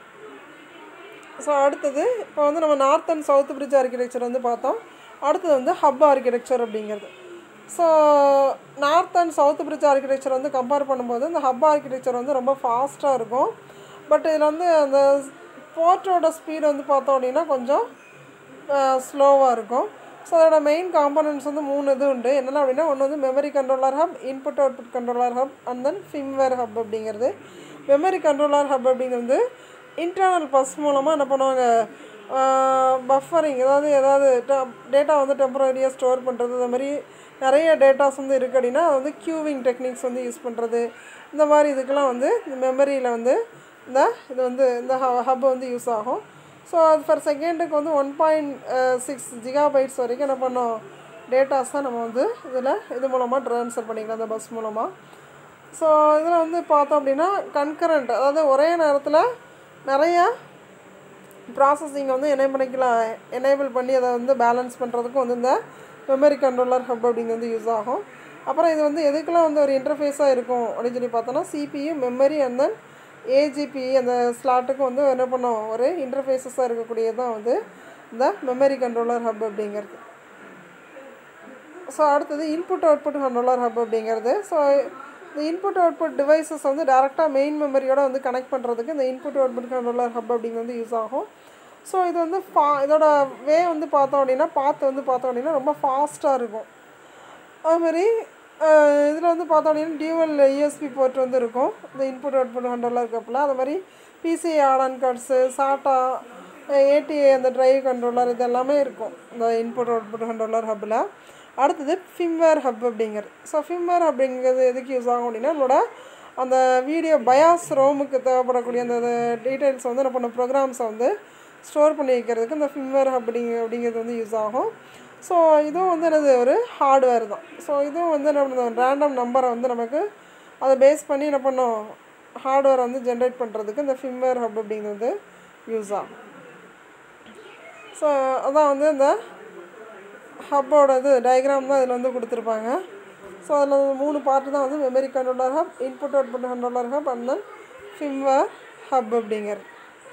ஸோ அடுத்தது இப்போ வந்து நம்ம north and south bridge architecture வந்து பார்த்தோம் அடுத்தது வந்து ஹப் ஆர்கிடெக்சர் அப்படிங்கிறது so north and south bridge architecture வந்து கம்பேர் பண்ணும்போது இந்த ஹப் ஆர்கிடெக்சர் வந்து ரொம்ப ஃபாஸ்ட்டாக இருக்கும் பட் இதில் வந்து அந்த போர்ட்டோட ஸ்பீடு வந்து பார்த்தோம் அப்படின்னா கொஞ்சம் ஸ்லோவாக இருக்கும் ஸோ அதோட மெயின் காம்பனன்ட்ஸ் வந்து மூணு இது உண்டு என்னென்ன அப்படின்னா ஒன்று வந்து memory controller hub input output controller hub and then firmware hub அப்படிங்கிறது மெமரி கண்ட்ரோலர் ஹப் அப்படிங்கிறது இன்டர்னல் பஸ் மூலமாக என்ன பண்ணுவாங்க பஃபரிங் ஏதாவது ஏதாவது டேட்டா வந்து டெம்பரரியாக ஸ்டோர் பண்ணுறது இந்த மாதிரி நிறைய டேட்டாஸ் வந்து இருக்குது அப்படின்னா அது வந்து க்யூவிங் டெக்னிக்ஸ் வந்து யூஸ் பண்ணுறது இந்த மாதிரி இதுக்கெல்லாம் வந்து இந்த மெமரியில் வந்து இந்த இது வந்து இந்த ஹப் வந்து யூஸ் ஆகும் ஸோ அது ஃபர் செகண்டுக்கு வந்து one point six gigabytes வரைக்கும் என்ன பண்ணோம் டேட்டாஸ் தான் நம்ம வந்து இதில் இது மூலமாக ட்ரான்ஸ்ஃபர் பண்ணிக்கலாம் அந்த பஸ் மூலமாக ஸோ இதில் வந்து பார்த்தோம் அப்படின்னா கன்கரண்ட் அதாவது ஒரே நேரத்தில் நிறையா ப்ராசஸிங் வந்து என்ன பண்ணிக்கலாம் எனேபிள் பண்ணி அதை வந்து பேலன்ஸ் பண்ணுறதுக்கும் வந்து இந்த மெமரி கண்ட்ரோலர் ஹப் அப்படிங்கிறது வந்து யூஸ் ஆகும் அப்புறம் இது வந்து எதுக்கெல்லாம் வந்து ஒரு இன்டர்ஃபேஸாக இருக்கும் அப்படின்னு சொல்லி பார்த்தோன்னா CPU memory and then AGP அந்த ஸ்லாட்டுக்கும் வந்து என்ன பண்ணோம் ஒரு இன்டர்ஃபேஸஸாக இருக்கக்கூடியது தான் வந்து இந்த மெமரி கண்ட்ரோலர் ஹப் அப்படிங்கிறது ஸோ அடுத்தது இன்புட் அவுட்புட் கண்ட்ரோலர் ஹப் அப்படிங்கிறது ஸோ இந்த இன்புட் அவுட்புட் டிவைசஸ் வந்து டேரெக்டாக மெயின் மெமரியோட வந்து கனெக்ட் பண்ணுறதுக்கு இந்த இன்புட் அவுட்புட் கண்ட்ரோலர் ஹப் அப்படிங்கிறது யூஸ் ஆகும் ஸோ இது வந்து ஃபா இதோட வே வந்து பார்த்தோம் அப்படின்னா பார்த்து வந்து பார்த்தோம் அப்படின்னா ரொம்ப ஃபாஸ்ட்டாக இருக்கும் அதுமாதிரி இதில் வந்து பார்த்தோம் அப்படின்னா டியூவல் யூஎஸ்பி போர்ட் வந்து இருக்கும் இந்த இன்புட் அவுட்புட் கண்ட்ரோலர் கப்பில் அது மாதிரி PC add on cards SATA ATA அந்த ட்ரைவ் கண்ட்ரோலர் இது எல்லாமே இருக்கும் இந்த இன்புட் அவுட்புட் கண்ட்ரோலர் ஹப்பில் அடுத்தது ஃபிம்வேர் ஹப் அப்படிங்கிறது ஸோ ஃபிம்வேர் அப்படிங்கிறது எதுக்கு யூஸ் ஆகும் அப்படின்னா நம்மளோட அந்த வீடியோ பயாஸ் ரோமுக்கு தேவைப்படக்கூடிய அந்த டீட்டெயில்ஸ் வந்து என்ன பண்ண ப்ரோக்ராம்ஸை வந்து ஸ்டோர் பண்ணி வைக்கிறதுக்கு இந்த ஃபிம்வேர் ஹப் அப்படிங்க அப்படிங்கிறது வந்து யூஸ் ஆகும் ஸோ இதுவும் வந்து என்னது ஒரு ஹார்ட்வேர் தான் ஸோ இதுவும் வந்து நம்ம ரேண்டம் நம்பரை வந்து நமக்கு அதை பேஸ் பண்ணி என்ன பண்ணோம் ஹார்ட்வேர் வந்து ஜென்ரேட் பண்ணுறதுக்கு இந்த ஃபிம்வேர் ஹப் அப்படிங்கிறது வந்து யூஸ் ஆகும் ஸோ அதான் வந்து இந்த ஹப்போட இது டயக்ராம் தான் இதில் வந்து கொடுத்துருப்பாங்க ஸோ அதில் மூணு பார்ட்டு தான் வந்து memory controller hub input output controller hub and then firmware hub அப்படிங்கிறது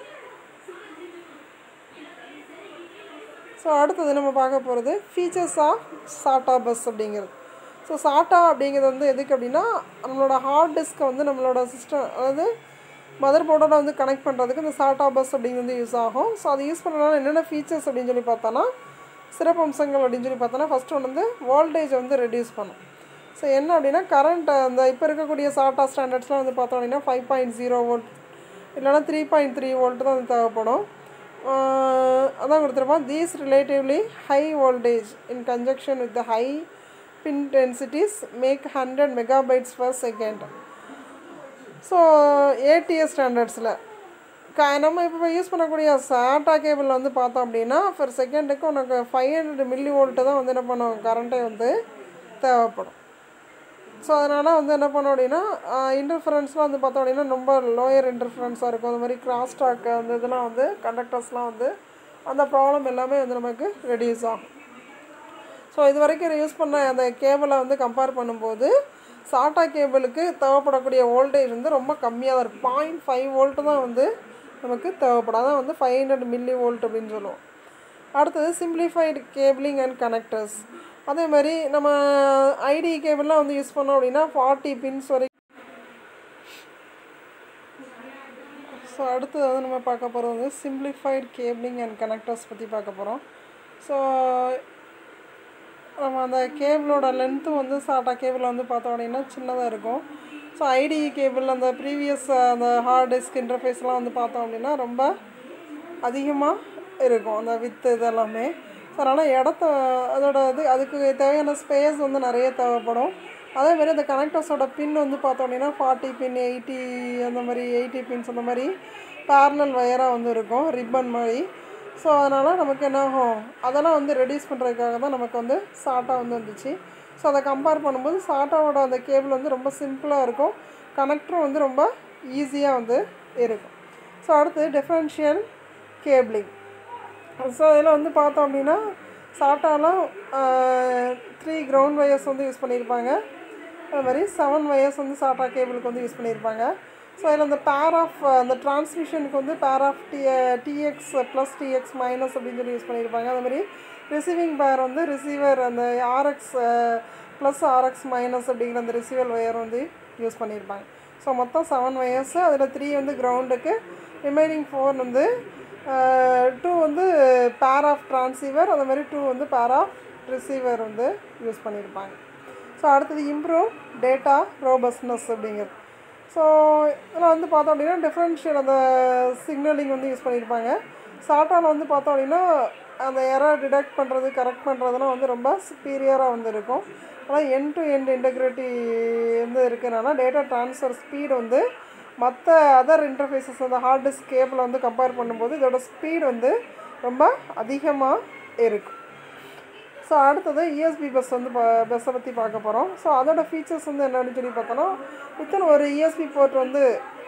ஸோ அடுத்தது நம்ம பார்க்க போகிறது ஃபீச்சர்ஸ் ஆஃப் சாட்டா பஸ் அப்படிங்கிறது ஸோ சாட்டா அப்படிங்கிறது வந்து எதுக்கு அப்படின்னா நம்மளோட ஹார்ட் டிஸ்க்கை வந்து நம்மளோட சிஸ்டம் அதாவது மதர் போர்டோட வந்து கனெக்ட் பண்ணுறதுக்கு இந்த சாட்டா பஸ் அப்படிங்கிறது வந்து யூஸ் ஆகும் ஸோ அது யூஸ் பண்ணுறதுனால என்னென்ன ஃபீச்சர்ஸ் அப்படின்னு சொல்லி பார்த்தோன்னா சிறப்பம்சங்கள் அப்படின்னு சொல்லி பார்த்தோன்னா ஃபஸ்ட் ஒன் வந்து வோல்டேஜ் வந்து ரெடியூஸ் பண்ணும் ஸோ என்ன அப்படின்னா கரண்ட் அந்த இப்போ இருக்கக்கூடிய சாட்டா ஸ்டாண்டர்ட்ஸ்லாம் வந்து பார்த்தோம் அப்படின்னா ஃபைவ் பாயிண்ட் ஜீரோ வோல்ட் இல்லைனா த்ரீ பாயிண்ட் த்ரீ வோல்ட் தான் வந்து தேவைப்படும் அதான் கொடுத்துருப்போம் these relatively high voltage in conjunction with the high pin densities make hundred megabytes per second so ATS ஸ்டாண்டர்ட்ஸில் க நம்ம இப்போ யூஸ் பண்ணக்கூடிய சாட்டா கேபிள் வந்து பார்த்தோம் அப்படின்னா ஃபர் செகண்டுக்கு உனக்கு ஃபைவ் ஹண்ட்ரட் மில்லி வோல்ட்டு தான் வந்து என்ன பண்ணும் கரண்ட்டே வந்து தேவைப்படும் ஸோ அதனால் வந்து என்ன பண்ணோம் அப்படின்னா இன்டர்ஃபரன்ஸ்லாம் வந்து பார்த்தோம் அப்படின்னா ரொம்ப லோயர் இன்டர்ஃபரன்ஸாக இருக்கும் அந்த மாதிரி கிராஸ் டாக் அந்த இதெல்லாம் வந்து கண்டக்டர்ஸ்லாம் வந்து அந்த ப்ராப்ளம் எல்லாமே வந்து நமக்கு ரெடியூஸ் ஆகும் ஸோ இது வரைக்கும் யூஸ் பண்ண அந்த கேபிளை வந்து கம்பேர் பண்ணும்போது சாட்டா கேபிளுக்கு தேவைப்படக்கூடிய வோல்டேஜ் வந்து ரொம்ப கம்மியாக தான் இருக்கும் பாயிண்ட் ஃபைவ் வோல்ட்டு தான் வந்து நமக்கு தேவைப்படும் அதான் வந்து ஃபைவ் ஹண்ட்ரட் மில்லி வோல்ட் அப்படின்னு சொல்லுவோம் அடுத்தது சிம்பிளிஃபைடு கேபிளிங் அண்ட் கனெக்டர்ஸ் அதே மாதிரி நம்ம ஐடி கேபிள்லாம் வந்து யூஸ் பண்ணோம் அப்படின்னா ஃபார்ட்டி பின்ஸ் வரைக்கும் ஸோ அடுத்தது வந்து நம்ம பார்க்க போகிறது வந்து சிம்பிளிஃபைடு கேபிளிங் அண்ட் கனெக்டர்ஸ் பற்றி பார்க்க போகிறோம் ஸோ நம்ம அந்த கேபிளோட லென்த்தும் வந்து சாட்டா கேபிள் வந்து பார்த்தோம் அப்படின்னா சின்னதாக இருக்கும் ஸோ ஐடி கேபிள் அந்த ப்ரீவியஸ் அந்த ஹார்ட் டிஸ்க் இன்டர்ஃபேஸ்லாம் வந்து பார்த்தோம் அப்படின்னா ரொம்ப அதிகமாக இருக்கும் அந்த வித்து இதெல்லாமே ஸோ அதனால் இடத்த அதோட இது அதுக்கு தேவையான ஸ்பேஸ் வந்து நிறைய தேவைப்படும் அதே மாதிரி அந்த கனெக்டர்ஸோட பின் வந்து பார்த்தோம் அப்படின்னா ஃபார்ட்டி பின் எயிட்டி அந்த மாதிரி எயிட்டி பின்ஸ் அந்த மாதிரி பேரலல் வயராக வந்து இருக்கும் ரிப்பன் மாதிரி ஸோ அதனால் நமக்கு என்ன ஆகும் அதெல்லாம் வந்து ரெடியூஸ் பண்ணுறதுக்காக தான் நமக்கு வந்து சாட்டா வந்து வந்துச்சு ஸோ அதை கம்பேர் பண்ணும்போது சாட்டாவோட அந்த கேபிள் வந்து ரொம்ப சிம்பிளாக இருக்கும் கனெக்டரும் வந்து ரொம்ப ஈஸியாக வந்து இருக்கும் ஸோ அடுத்து டிஃப்ரென்ஷியல் கேபிளிங் ஸோ இதில் வந்து பார்த்தோம் அப்படின்னா சாட்டாலாம் த்ரீ கிரவுண்ட் வயர்ஸ் வந்து யூஸ் பண்ணியிருப்பாங்க அது மாதிரி செவன் வயர்ஸ் வந்து சாட்டா கேபிளுக்கு வந்து யூஸ் பண்ணியிருப்பாங்க ஸோ இதில் அந்த பேர் ஆஃப் அந்த டிரான்ஸ்மிஷனுக்கு வந்து pair of T TX plus TX minus அப்படின்னு சொல்லி யூஸ் பண்ணியிருப்பாங்க அது மாதிரி ரிசீவிங் பேர் வந்து ரிசீவர் அந்த ஆர்எக்ஸ் ப்ளஸ் ஆர்எக்ஸ் மைனஸ் அப்படிங்கிற அந்த ரிசீவர் ஒயர் வந்து யூஸ் பண்ணியிருப்பாங்க ஸோ மொத்தம் செவன் வயர்ஸு அதில் த்ரீ வந்து கிரவுண்டுக்கு ரிமைனிங் ஃபோர் வந்து டூ வந்து பேர் ஆஃப் ட்ரான்சீவர் அந்த மாதிரி டூ வந்து பேர் ஆஃப் ரிசீவர் வந்து யூஸ் பண்ணியிருப்பாங்க ஸோ அடுத்தது இம்ப்ரூவ் டேட்டா ரோபஸ்னஸ் அப்படிங்கிறது ஸோ இதில் வந்து பார்த்தோம் அப்படின்னா டிஃப்ரென்ஷியல் அந்த சிக்னலிங் வந்து யூஸ் பண்ணியிருப்பாங்க சாட்டாவில் வந்து பார்த்தோம் அப்படின்னா அந்த எரர் டிடெக்ட் பண்ணுறது கரெக்ட் பண்ணுறதுலாம் வந்து ரொம்ப சுப்பீரியராக வந்து இருக்கும் ஆனால் என் டு எண்ட் இன்டெகிரிட்டி வந்து இருக்கிறனால டேட்டா ட்ரான்ஸ்ஃபர் ஸ்பீடு வந்து மற்ற அதர் இன்டர்ஃபேஸஸ் அந்த ஹார்ட் டிஸ்க் கேபிளை வந்து கம்பேர் பண்ணும்போது இதோட ஸ்பீடு வந்து ரொம்ப அதிகமாக இருக்கும் ஸோ அடுத்தது இஎஸ்பி பஸ் வந்து ப பஸ்ஸை பற்றி பார்க்க போகிறோம் ஸோ அதோட ஃபீச்சர்ஸ் வந்து என்னன்னு சொல்லி பார்த்தோன்னா வித்தின் ஒரு இஎஸ்பி போர்ட் வந்து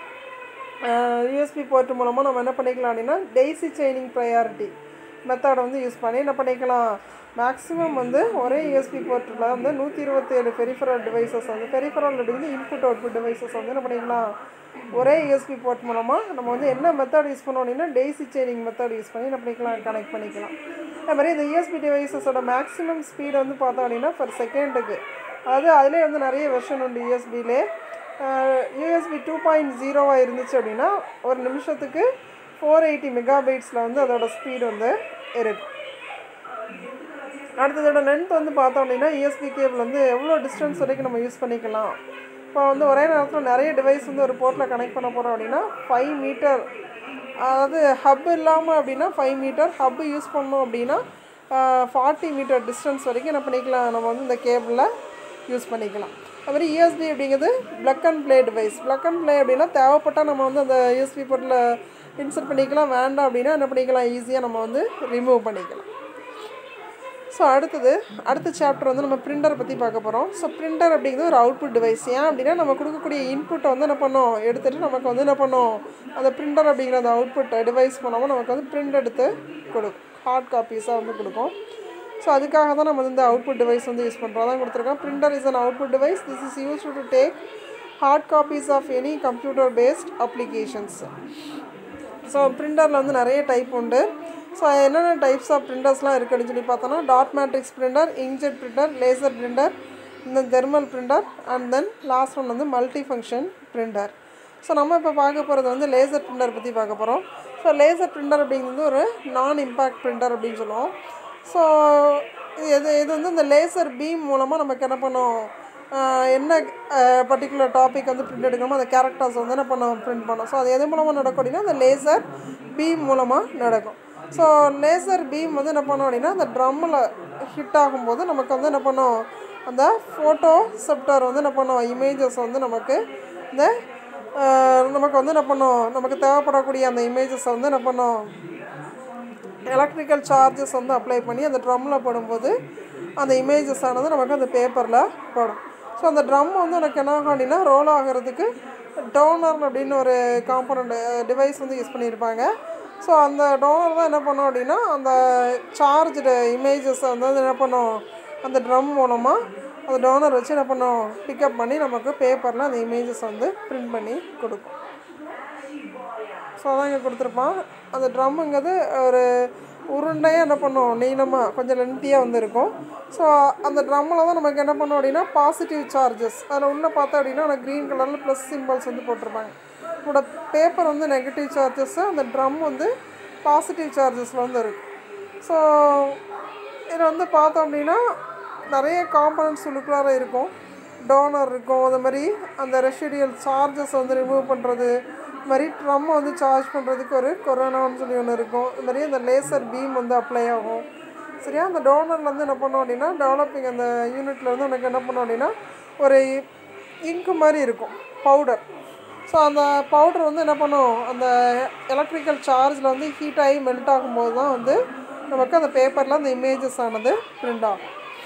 யூஎஸ்பி போர்ட் மூலமாக நம்ம என்ன பண்ணிக்கலாம் அப்படின்னா டெய்ஸி செயினிங் ப்ரையாரிட்டி மெத்தடை வந்து யூஸ் பண்ணி என்ன பண்ணிக்கலாம் மேக்ஸிமம் வந்து ஒரே யூஎஸ்பி போர்ட்டில் வந்து நூற்றி இருபத்தேழு பெரிஃபரல் டிவைசஸ் வந்து பெரிஃபரல் அப்படிங்கிறது இன்புட் அவுட்புட் டிவைசஸ் வந்து என்ன பண்ணிக்கலாம் ஒரே யூஎஸ்பி போர்ட் மூலமாக நம்ம வந்து என்ன மெத்தட் யூஸ் பண்ணோம் அப்படின்னா டெய்ஸி செயினிங் மெத்தட் யூஸ் பண்ணி என்ன பண்ணிக்கலாம் கனெக்ட் பண்ணிக்கலாம் அதே மாதிரி இந்த யூஎஸ்பி டிவைசஸோட மேக்ஸிமம் ஸ்பீடு வந்து பார்த்தோம் அப்படின்னா பர் செகண்டுக்கு அதாவது அதிலே வந்து நிறைய வெர்ஷன் உண்டு யூஎஸ்பிலே யூஎஸ்பி டூ பாயிண்ட் ஜீரோவாக இருந்துச்சு அப்படின்னா ஒரு நிமிஷத்துக்கு ஃபோர் எயிட்டி மெகாபைட்ஸில் வந்து அதோட ஸ்பீடு வந்து இருக்கும் அடுத்ததோட லென்த் வந்து பார்த்தோம் அப்படின்னா யூஎஸ்பி கேபிள் வந்து எவ்வளோ டிஸ்டன்ஸ் வரைக்கும் நம்ம யூஸ் பண்ணிக்கலாம் இப்போ வந்து ஒரே நேரத்தில் நிறைய டிவைஸ் வந்து ஒரு போர்ட்டில் கனெக்ட் பண்ண போகிறோம் அப்படின்னா ஃபைவ் மீட்டர் அதாவது ஹப் இல்லாமல் அப்படின்னா ஃபைவ் மீட்டர் ஹப் யூஸ் பண்ணோம் அப்படின்னா ஃபார்ட்டி மீட்டர் டிஸ்டன்ஸ் வரைக்கும் என்ன பண்ணிக்கலாம் நம்ம வந்து இந்த கேபிளில் யூஸ் பண்ணிக்கலாம் அது மாதிரி யூஎஸ்பி அப்படிங்கிறது plug and play device plug and play அப்படின்னா தேவைப்பட்டால் நம்ம வந்து அந்த யூஎஸ்பி போர்ட்டில் இன்சர்ட் பண்ணிக்கலாம் வேண்டாம் அப்படின்னா என்ன பண்ணிக்கலாம் ஈஸியாக நம்ம வந்து ரிமூவ் பண்ணிக்கலாம் ஸோ அடுத்தது அடுத்த சாப்டர் வந்து நம்ம பிரிண்டர் பற்றி பார்க்க போகிறோம் ஸோ பிரிண்டர் அப்படிங்கிறது ஒரு அவுட்புட் டிவைஸ் ஏன் அப்படின்னா நம்ம கொடுக்கக்கூடிய இன்புட்டை வந்து என்ன பண்ணோம் எடுத்துகிட்டு நமக்கு வந்து என்ன பண்ணோம் அந்த பிரிண்டர் அப்படிங்கிற அந்த அவுட்புட் டிவைஸ் பண்ணாமல் நமக்கு வந்து பிரிண்ட் எடுத்து கொடுக்கும் ஹார்ட் காப்பீஸாக வந்து கொடுக்கும் ஸோ அதுக்காக தான் நம்ம வந்து இந்த அவுட்புட் டிவைஸ் வந்து யூஸ் பண்ணுறோம் அதான் கொடுத்துருக்கோம் printer is an output device this is use to take hard copies of any computer based applications so பிரிண்டரில் வந்து நிறைய டைப் உண்டு ஸோ என்னென்ன டைப்ஸ் ஆஃப் பிரிண்டர்ஸ்லாம் இருக்குன்னு சொல்லி பார்த்தோன்னா dot matrix printer inkjet printer laser printer இந்த thermal printer and then last one வந்து மல்டி ஃபங்க்ஷன் பிரிண்டர் ஸோ நம்ம இப்போ பார்க்க போகிறது வந்து லேசர் பிரிண்டர் பற்றி பார்க்க போகிறோம் ஸோ லேசர் பிரிண்டர் அப்படிங்கிறது ஒரு நான் இம்பேக்ட் பிரிண்டர் அப்படின்னு சொல்லுவோம் ஸோ இது இது வந்து இந்த லேசர் பீம் மூலமாக நமக்கு என்ன பண்ணும் ஆஹ் என்ன பர்டிகுலர் டாபிக் வந்து பிரிண்ட் எடுக்கணுமோ அந்த கேரக்டர்ஸ் வந்து என்ன பண்ணோம் பிரிண்ட் பண்ணோம் ஸோ அது எது மூலமாக நடக்கும் அப்படின்னா அந்த லேசர் பீம் மூலமாக நடக்கும் ஸோ லேசர் பீம் வந்து என்ன பண்ணோம் அப்படின்னா அந்த ட்ரம்மில் ஹிட் ஆகும்போது நமக்கு வந்து என்ன பண்ணும் அந்த ஃபோட்டோ செப்டர் வந்து என்ன பண்ணும் இமேஜஸ் வந்து நமக்கு இந்த ஆஹ் நமக்கு வந்து என்ன பண்ணும் நமக்கு தேவைப்படக்கூடிய அந்த இமேஜஸை வந்து என்ன பண்ணும் எலக்ட்ரிக்கல் சார்ஜஸ் வந்து அப்ளை பண்ணி அந்த ட்ரம்மில் போடும்போது அந்த இமேஜஸ் ஆனது நமக்கு அந்த பேப்பரில் படும் ஸோ அந்த ட்ரம் வந்து எனக்கு என்ன ஆகும் அப்படின்னா ரோல் ஆகிறதுக்கு டோனர் அப்படின்னு ஒரு காம்பனண்ட் டிவைஸ் வந்து யூஸ் பண்ணியிருப்பாங்க ஸோ அந்த டோனர் தான் என்ன பண்ணும் அப்படின்னா அந்த சார்ஜ்டு இமேஜஸை வந்து என்ன பண்ணும் அந்த ட்ரம் மூலமாக அந்த டோனர் வச்சு என்ன பண்ணும் பிக்கப் பண்ணி நமக்கு பேப்பரில் அந்த இமேஜஸ் வந்து பிரிண்ட் பண்ணி கொடுக்கும் ஸோ அதான் இங்கே கொடுத்துருப்பான் அந்த ட்ரம்முங்கிறது ஒரு உருண்டையாக என்ன பண்ணும் நீளமாக கொஞ்சம் லென்த்தியாக வந்து இருக்கும் ஸோ அந்த ட்ரம்மில் தான் நமக்கு என்ன பண்ணும் அப்படின்னா பாசிட்டிவ் சார்ஜஸ் அதில் உள்ளே பார்த்தா அப்படின்னா அந்த க்ரீன் கலரில் ப்ளஸ் சிம்பிள்ஸ் வந்து போட்டிருப்பாங்க இதோட பேப்பர் வந்து நெகட்டிவ் சார்ஜஸ்ஸு அந்த ட்ரம் வந்து பாசிட்டிவ் சார்ஜஸில் வந்து இருக்கும் ஸோ இதில் வந்து பார்த்தோம் அப்படின்னா நிறைய காம்பனன்ட்ஸ் உள்ளுக்குள்ளார இருக்கும் டோனர் இருக்கும் அந்த மாதிரி அந்த ரெசிடியல் சார்ஜஸ் வந்து ரிமூவ் பண்ணுறது இது மாதிரி ட்ரம்மை வந்து சார்ஜ் பண்ணுறதுக்கு ஒரு கொரோனான்னு சொல்லி ஒன்று இருக்கும் இது மாதிரி அந்த லேசர் பீம் வந்து அப்ளை ஆகும் சரியா அந்த டோனரில் வந்து என்ன பண்ணோம் அப்படின்னா டெவலப்பிங் அந்த யூனிட்டில் வந்து எனக்கு என்ன பண்ணோம் அப்படின்னா ஒரு இங்கு மாதிரி இருக்கும் பவுடர் ஸோ அந்த பவுடர் வந்து என்ன பண்ணும் அந்த எலக்ட்ரிக்கல் சார்ஜில் வந்து ஹீட் ஆகி மெல்ட் ஆகும்போது தான் வந்து நமக்கு அந்த பேப்பரில் அந்த இமேஜஸ் ஆனது பிரிண்ட் ஆகும்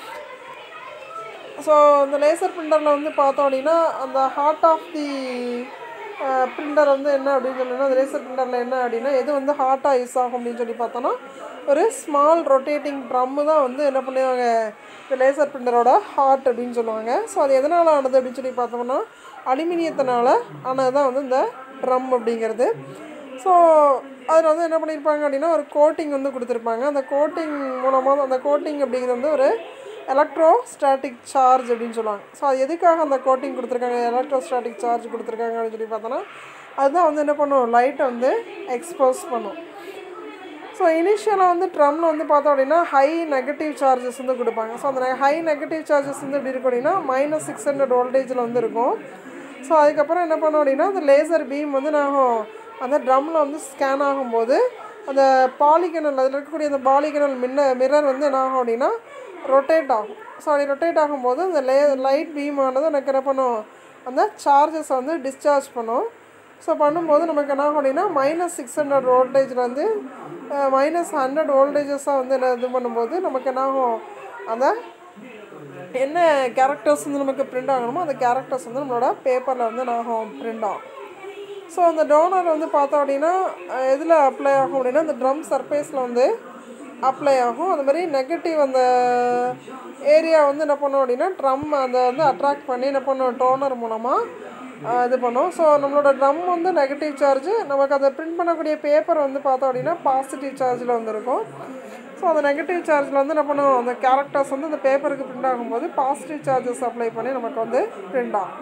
ஸோ இந்த லேசர் பிரிண்டரில் வந்து பார்த்தோம் அப்படின்னா அந்த ஹார்ட் ஆஃப் தி பிரிண்டர் வந்து என்ன அப்படின்னு சொல்லணும்னா அந்த லேசர் பிரிண்டரில் என்ன அப்படின்னா எது வந்து ஹார்ட்டாக யூஸ் ஆகும் அப்படின்னு சொல்லி பார்த்தோன்னா ஒரு ஸ்மால் ரொட்டேட்டிங் ட்ரம்மு தான் வந்து என்ன பண்ணுவாங்க இந்த லேசர் பிரிண்டரோட ஹார்ட் அப்படின்னு சொல்லுவாங்க ஸோ அது எதனால் ஆனது அப்படின்னு சொல்லி பார்த்தோம்னா அலுமினியத்தினால ஆனது தான் வந்து இந்த ட்ரம் அப்படிங்கிறது ஸோ அதில் வந்து என்ன பண்ணியிருப்பாங்க அப்படின்னா ஒரு கோட்டிங் வந்து கொடுத்துருப்பாங்க அந்த கோட்டிங் மூலமாக அந்த கோட்டிங் அப்படிங்கிறது வந்து ஒரு எலக்ட்ரோஸ்டாட்டிக் சார்ஜ் அப்படின்னு சொல்லுவாங்க ஸோ அது எதுக்காக அந்த கோட்டிங் கொடுத்துருக்காங்க எலக்ட்ரோஸ்டாட்டிக் சார்ஜ் கொடுத்துருக்காங்க அப்படின்னு சொல்லி பார்த்தோன்னா அதுதான் வந்து என்ன பண்ணும் லைட்டை வந்து எக்ஸ்போஸ் பண்ணும் ஸோ இனிஷியலாக வந்து ட்ரம்மில் வந்து பார்த்தோம் அப்படின்னா ஹை நெகட்டிவ் சார்ஜஸ் வந்து கொடுப்பாங்க ஸோ அந்த ஹை நெகட்டிவ் சார்ஜஸ் வந்து எப்படி இருக்கும் அப்படின்னா மைனஸ் சிக்ஸ் ஹண்ட்ரட் வோல்டேஜில் வந்து இருக்கும் ஸோ அதுக்கப்புறம் என்ன பண்ணோம் அப்படின்னா அந்த லேசர் பீம் வந்து நாகும் அந்த ட்ரம்மில் வந்து ஸ்கேன் ஆகும்போது அந்த பாலிகனல் அதில் இருக்கக்கூடிய அந்த பாலிகனல் மின்ன மிரர் வந்து என்ன ஆகும் அப்படின்னா ரொட்டேட் ஆகும் ஸோ அப்படி ரொட்டேட் ஆகும்போது அந்த லே லைட் பீம் ஆனது எனக்கு என்ன பண்ணும் அந்த சார்ஜஸை வந்து டிஸ்சார்ஜ் பண்ணும் ஸோ பண்ணும்போது நமக்கு என்ன ஆகும் அப்படின்னா மைனஸ் சிக்ஸ் ஹண்ட்ரட் வோல்டேஜ்லேருந்து மைனஸ் ஹண்ட்ரட் வோல்டேஜஸாக வந்து என்ன இது பண்ணும்போது நமக்கு என்ன ஆகும் அந்த என்ன கேரக்டர்ஸ் வந்து நமக்கு பிரிண்ட் ஆகணுமோ அந்த கேரக்டர்ஸ் வந்து நம்மளோட பேப்பரில் வந்து என்ன ஆகும் பிரிண்ட் ஆகும் ஸோ அந்த டோனர் வந்து பார்த்தோம் அப்படின்னா எதில் அப்ளை ஆகும் அப்படின்னா அந்த ட்ரம் சர்ஃபேஸில் வந்து அப்ளை ஆகும் அது மாதிரி நெகட்டிவ் அந்த ஏரியா வந்து என்ன பண்ணும் அப்படின்னா ட்ரம் அதை வந்து அட்ராக்ட் பண்ணி என்ன பண்ணும் டோனர் மூலமாக இது பண்ணும் ஸோ நம்மளோட ட்ரம் வந்து நெகட்டிவ் சார்ஜ் நமக்கு அதை பிரிண்ட் பண்ணக்கூடிய பேப்பர் வந்து பார்த்தோம் அப்படின்னா பாசிட்டிவ் சார்ஜில் வந்து இருக்கும் ஸோ அந்த நெகட்டிவ் சார்ஜில் வந்து என்ன பண்ணும் அந்த கேரக்டர்ஸ் வந்து அந்த பேப்பருக்கு பிரிண்ட் ஆகும்போது பாசிட்டிவ் சார்ஜஸ் அப்ளை பண்ணி நமக்கு வந்து பிரிண்ட் ஆகும்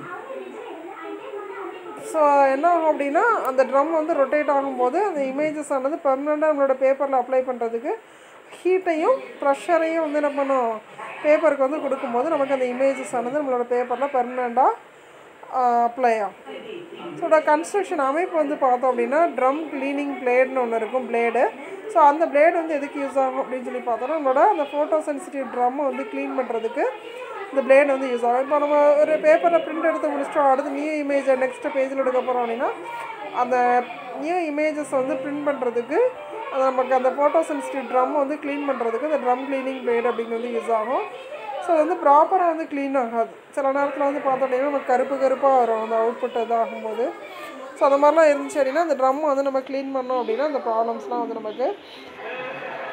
ஸோ என்ன ஆகும் அப்படின்னா அந்த ட்ரம் வந்து ரொட்டேட் ஆகும்போது அந்த இமேஜஸ் ஆனது பெர்மனெண்ட்டாக நம்மளோட பேப்பரில் அப்ளை பண்ணுறதுக்கு ஹீட்டையும் ப்ரெஷரையும் வந்து என்ன பண்ணும் பேப்பருக்கு வந்து கொடுக்கும்போது நமக்கு அந்த இமேஜஸ் ஆனது நம்மளோட பேப்பரில் பெர்மனெண்ட்டாக அப்ளை ஆகும் ஸோட கன்ஸ்ட்ரக்ஷன் அமைப்பு வந்து பார்த்தோம் அப்படின்னா ட்ரம் க்ளீனிங் பிளேடுன்னு ஒன்று இருக்கும் பிளேடு ஸோ அந்த பிளேடு வந்து எதுக்கு யூஸ் ஆகும் அப்படின்னு சொல்லி பார்த்தோன்னா நம்மளோட அந்த ஃபோட்டோ சென்சிட்டிவ் ட்ரம்மை வந்து க்ளீன் பண்ணுறதுக்கு இந்த பிளேட் வந்து யூஸ் ஆகும் இப்போ நம்ம ஒரு பேப்பரில் பிரிண்ட் எடுத்து முடிச்சிட்டோம் அடுத்து நியூ இமேஜை நெக்ஸ்ட் பேஜில் எடுக்க போகிறோம் அப்படின்னா அந்த நியூ இமேஜஸ் வந்து பிரிண்ட் பண்ணுறதுக்கு அது நமக்கு அந்த ஃபோட்டோ சென்சிட்டிவ் ட்ரம் வந்து க்ளீன் பண்ணுறதுக்கு இந்த ட்ரம் க்ளீனிங் பிளேட் அப்படிங்கிறது யூஸ் ஆகும் ஸோ அது வந்து ப்ராப்பராக வந்து க்ளீன் ஆகாது சில நேரத்தில் வந்து பார்த்தோம் அப்படின்னா நமக்கு கருப்பு கருப்பாக வரும் அந்த அவுட்புட் இதாகும்போது ஸோ அந்த மாதிரிலாம் இருந்துச்சு அப்படின்னா அந்த ட்ரம் வந்து நம்ம க்ளீன் பண்ணோம் அப்படின்னா அந்த ப்ராப்ளம்ஸ்லாம் வந்து நமக்கு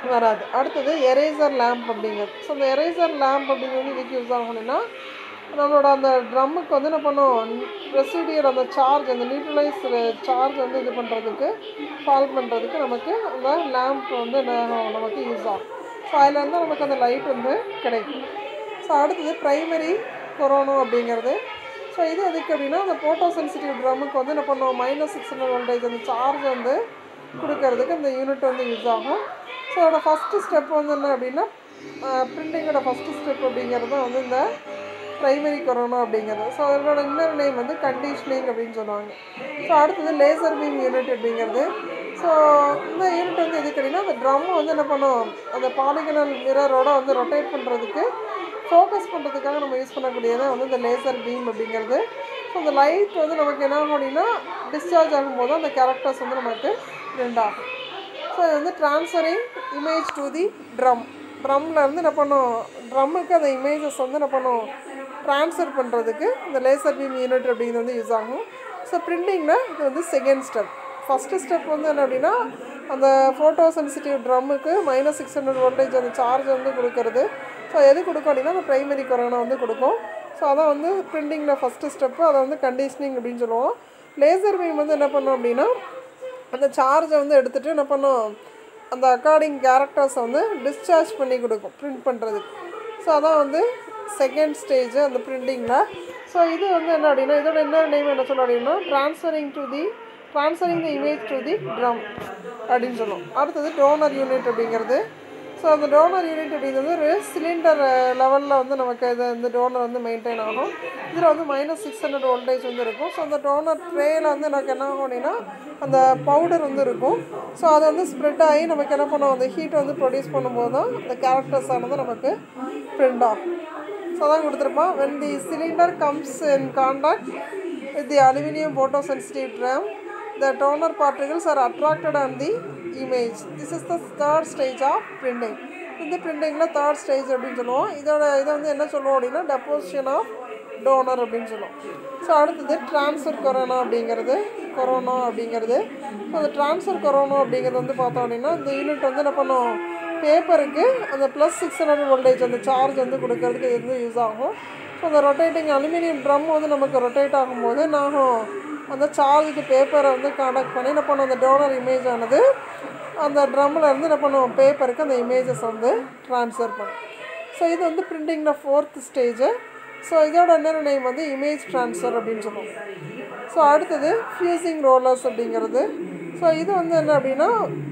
வராது அடுத்தது எரேசர் லேம்ப் அப்படிங்கிறது ஸோ இந்த எரேசர் லேம்ப் அப்படிங்கிறது இதுக்கு யூஸ் ஆகணும்னா நம்மளோட அந்த ட்ரம்முக்கு வந்து என்ன பண்ணும் ரெசிடியர் அந்த சார்ஜ் அந்த நியூட்ரலைஸ் சார்ஜ் வந்து இது பண்ணுறதுக்கு சால்வ் பண்ணுறதுக்கு நமக்கு அந்த லேம்ப் வந்து என்ன ஆகும்? நமக்கு யூஸ் ஆகும் ஸோ அதுலேருந்து நமக்கு அந்த லைட் வந்து கிடைக்கும் ஸோ அடுத்தது ப்ரைமரி கொரோனோ அப்படிங்கிறது ஸோ இது எதுக்கு அப்படின்னா அந்த போட்டோ சென்சிட்டிவ் ட்ரம்முக்கு வந்து என்ன பண்ணுவோம் மைனஸ் சிக்ஸ் ஹண்ட்ரட் வோல்டேஜ் அந்த சார்ஜ் வந்து கொடுக்கறதுக்கு இந்த யூனிட் வந்து யூஸ் ஆகும் ஸோ அதோட ஃபஸ்ட்டு ஸ்டெப் வந்து என்ன அப்படின்னா பிரிண்டிங்கோட ஃபஸ்ட்டு ஸ்டெப் அப்படிங்கிறது தான் வந்து இந்த ப்ரைமரி கொரோனா அப்படிங்கிறது ஸோ அதோட இன்னொரு நேம் வந்து கண்டிஷனிங் அப்படின்னு சொல்லுவாங்க ஸோ அடுத்தது லேசர் பீம் யூனிட் அப்படிங்கிறது ஸோ இந்த யூனிட் வந்து எதுக்கு அப்படின்னா அந்த ட்ரம் வந்து என்ன பண்ணும் அந்த பாலிகனல் மிரரோட வந்து ரொட்டேட் பண்ணுறதுக்கு ஃபோக்கஸ் பண்ணுறதுக்காக நம்ம யூஸ் பண்ணக்கூடியது வந்து இந்த லேசர் பீம் அப்படிங்கிறது ஸோ அந்த லைட் வந்து நமக்கு என்ன ஆகும் அப்படின்னா டிஸ்சார்ஜ் ஆகும்போது அந்த கேரக்டர்ஸ் வந்து நமக்கு பிரிண்ட் ஆகும் ஸோ இது வந்து transferring image to the drum ட்ரம்மில் இருந்து என்ன பண்ணும் ட்ரம்முக்கு அந்த இமேஜஸ் வந்து என்ன பண்ணும் ட்ரான்ஸ்ஃபர் பண்ணுறதுக்கு இந்த லேசர் பீம் யூனிட் அப்படிங்கிறது வந்து யூஸ் ஆகும் ஸோ பிரிண்டிங்கில் இது வந்து செகண்ட் ஸ்டெப் ஃபஸ்ட்டு ஸ்டெப் வந்து என்ன அப்படின்னா அந்த ஃபோட்டோ சென்சிட்டிவ் ட்ரம்முக்கு மைனஸ் சிக்ஸ் ஹண்ட்ரட் வோல்டேஜ் அந்த சார்ஜ் வந்து கொடுக்கறது ஸோ எது கொடுக்கும் அப்படின்னா அந்த ப்ரைமரி கொரோனா வந்து கொடுக்கும் ஸோ அதான் வந்து பிரிண்டிங்கில் ஃபஸ்ட்டு ஸ்டெப்பு அதை வந்து கண்டிஷனிங் அப்படின்னு சொல்லுவோம் லேசர் பீம் வந்து என்ன பண்ணோம் அப்படின்னா அந்த சார்ஜை வந்து எடுத்துகிட்டு என்ன பண்ணும் அந்த அக்கார்டிங் கேரக்டர்ஸை வந்து டிஸ்சார்ஜ் பண்ணி கொடுக்கும் பிரிண்ட் பண்ணுறதுக்கு ஸோ அதான் வந்து செகண்ட் ஸ்டேஜ் அந்த பிரிண்டிங்கில் ஸோ இது வந்து என்ன அப்படின்னா இதோட என்ன நேம் என்ன சொல்ல அப்படின்னா transferring to the transferring the image to the drum அப்படின்னு சொல்லுவோம் அடுத்தது டோனர் யூனிட் அப்படிங்கிறது ஸோ அந்த டோனர் யூனிட் அப்படிங்கிறது ஒரு சிலிண்டர் லெவலில் வந்து நமக்கு இது இந்த டோனர் வந்து மெயின்டைன் ஆகும் இதில் வந்து மைனஸ் சிக்ஸ் ஹண்ட்ரட் வோல்டேஜ் வந்து இருக்கும் ஸோ அந்த டோனர் ட்ரேயில் வந்து எனக்கு என்ன ஆகும் அப்படின்னா அந்த பவுடர் வந்து இருக்கும் ஸோ அது வந்து ஸ்ப்ரெட் ஆகி நமக்கு என்ன பண்ணும் அந்த ஹீட் வந்து ப்ரொடியூஸ் பண்ணும்போது தான் அந்த கேரக்டர்ஸ் ஆனது நமக்கு பிரிண்ட் ஆகும் ஸோ அதான் கொடுத்துருப்பான் when the cylinder comes in contact with the aluminum photosensitive drum the toner particles are attracted on the image this is the third stage of printing இந்த பிரிண்டிங்கில் தேர்ட் ஸ்டேஜ் அப்படின்னு சொல்லுவோம் இதோட இதை வந்து என்ன சொல்லுவோம் அப்படின்னா டெப்போசிஷன் ஆஃப் டோனர் அப்படின்னு சொல்லுவோம் ஸோ அடுத்தது ட்ரான்ஸ்ஃபர் கொரோனா அப்படிங்கிறது கொரோனா அப்படிங்கிறது ஸோ அந்த ட்ரான்ஸ்ஃபர் கொரோனா அப்படிங்கிறது வந்து பார்த்தோம் அப்படின்னா இந்த யூனிட் வந்து என்ன பண்ணும் பேப்பருக்கு அந்த ப்ளஸ் சிக்ஸ் ஹண்ட்ரட் வோல்டேஜ் அந்த சார்ஜ் வந்து கொடுக்கறதுக்கு இது வந்து யூஸ் ஆகும் ஸோ அந்த ரொட்டேட்டிங் அலுமினியம் ட்ரம் வந்து நமக்கு ரொட்டேட் ஆகும்போது என்ன ஆகும் அந்த சார்ஜுக்கு பேப்பரை வந்து காண்டாக்ட் பண்ணி என்ன பண்ணும் அந்த டோனர் இமேஜ் ஆனது அந்த ட்ரம்மில் இருந்து என்ன பண்ணுவோம் பேப்பருக்கு அந்த இமேஜஸ் வந்து ட்ரான்ஸ்ஃபர் பண்ணும் ஸோ இது வந்து பிரிண்டிங்கில் ஃபோர்த் ஸ்டேஜு ஸோ இதோட இன்னொரு நேம் வந்து இமேஜ் ட்ரான்ஸ்ஃபர் அப்படின்னு சொல்லுவோம் ஸோ அடுத்தது ஃபியூசிங் ரோலர்ஸ் அப்படிங்கிறது ஸோ இது வந்து என்ன அப்படின்னா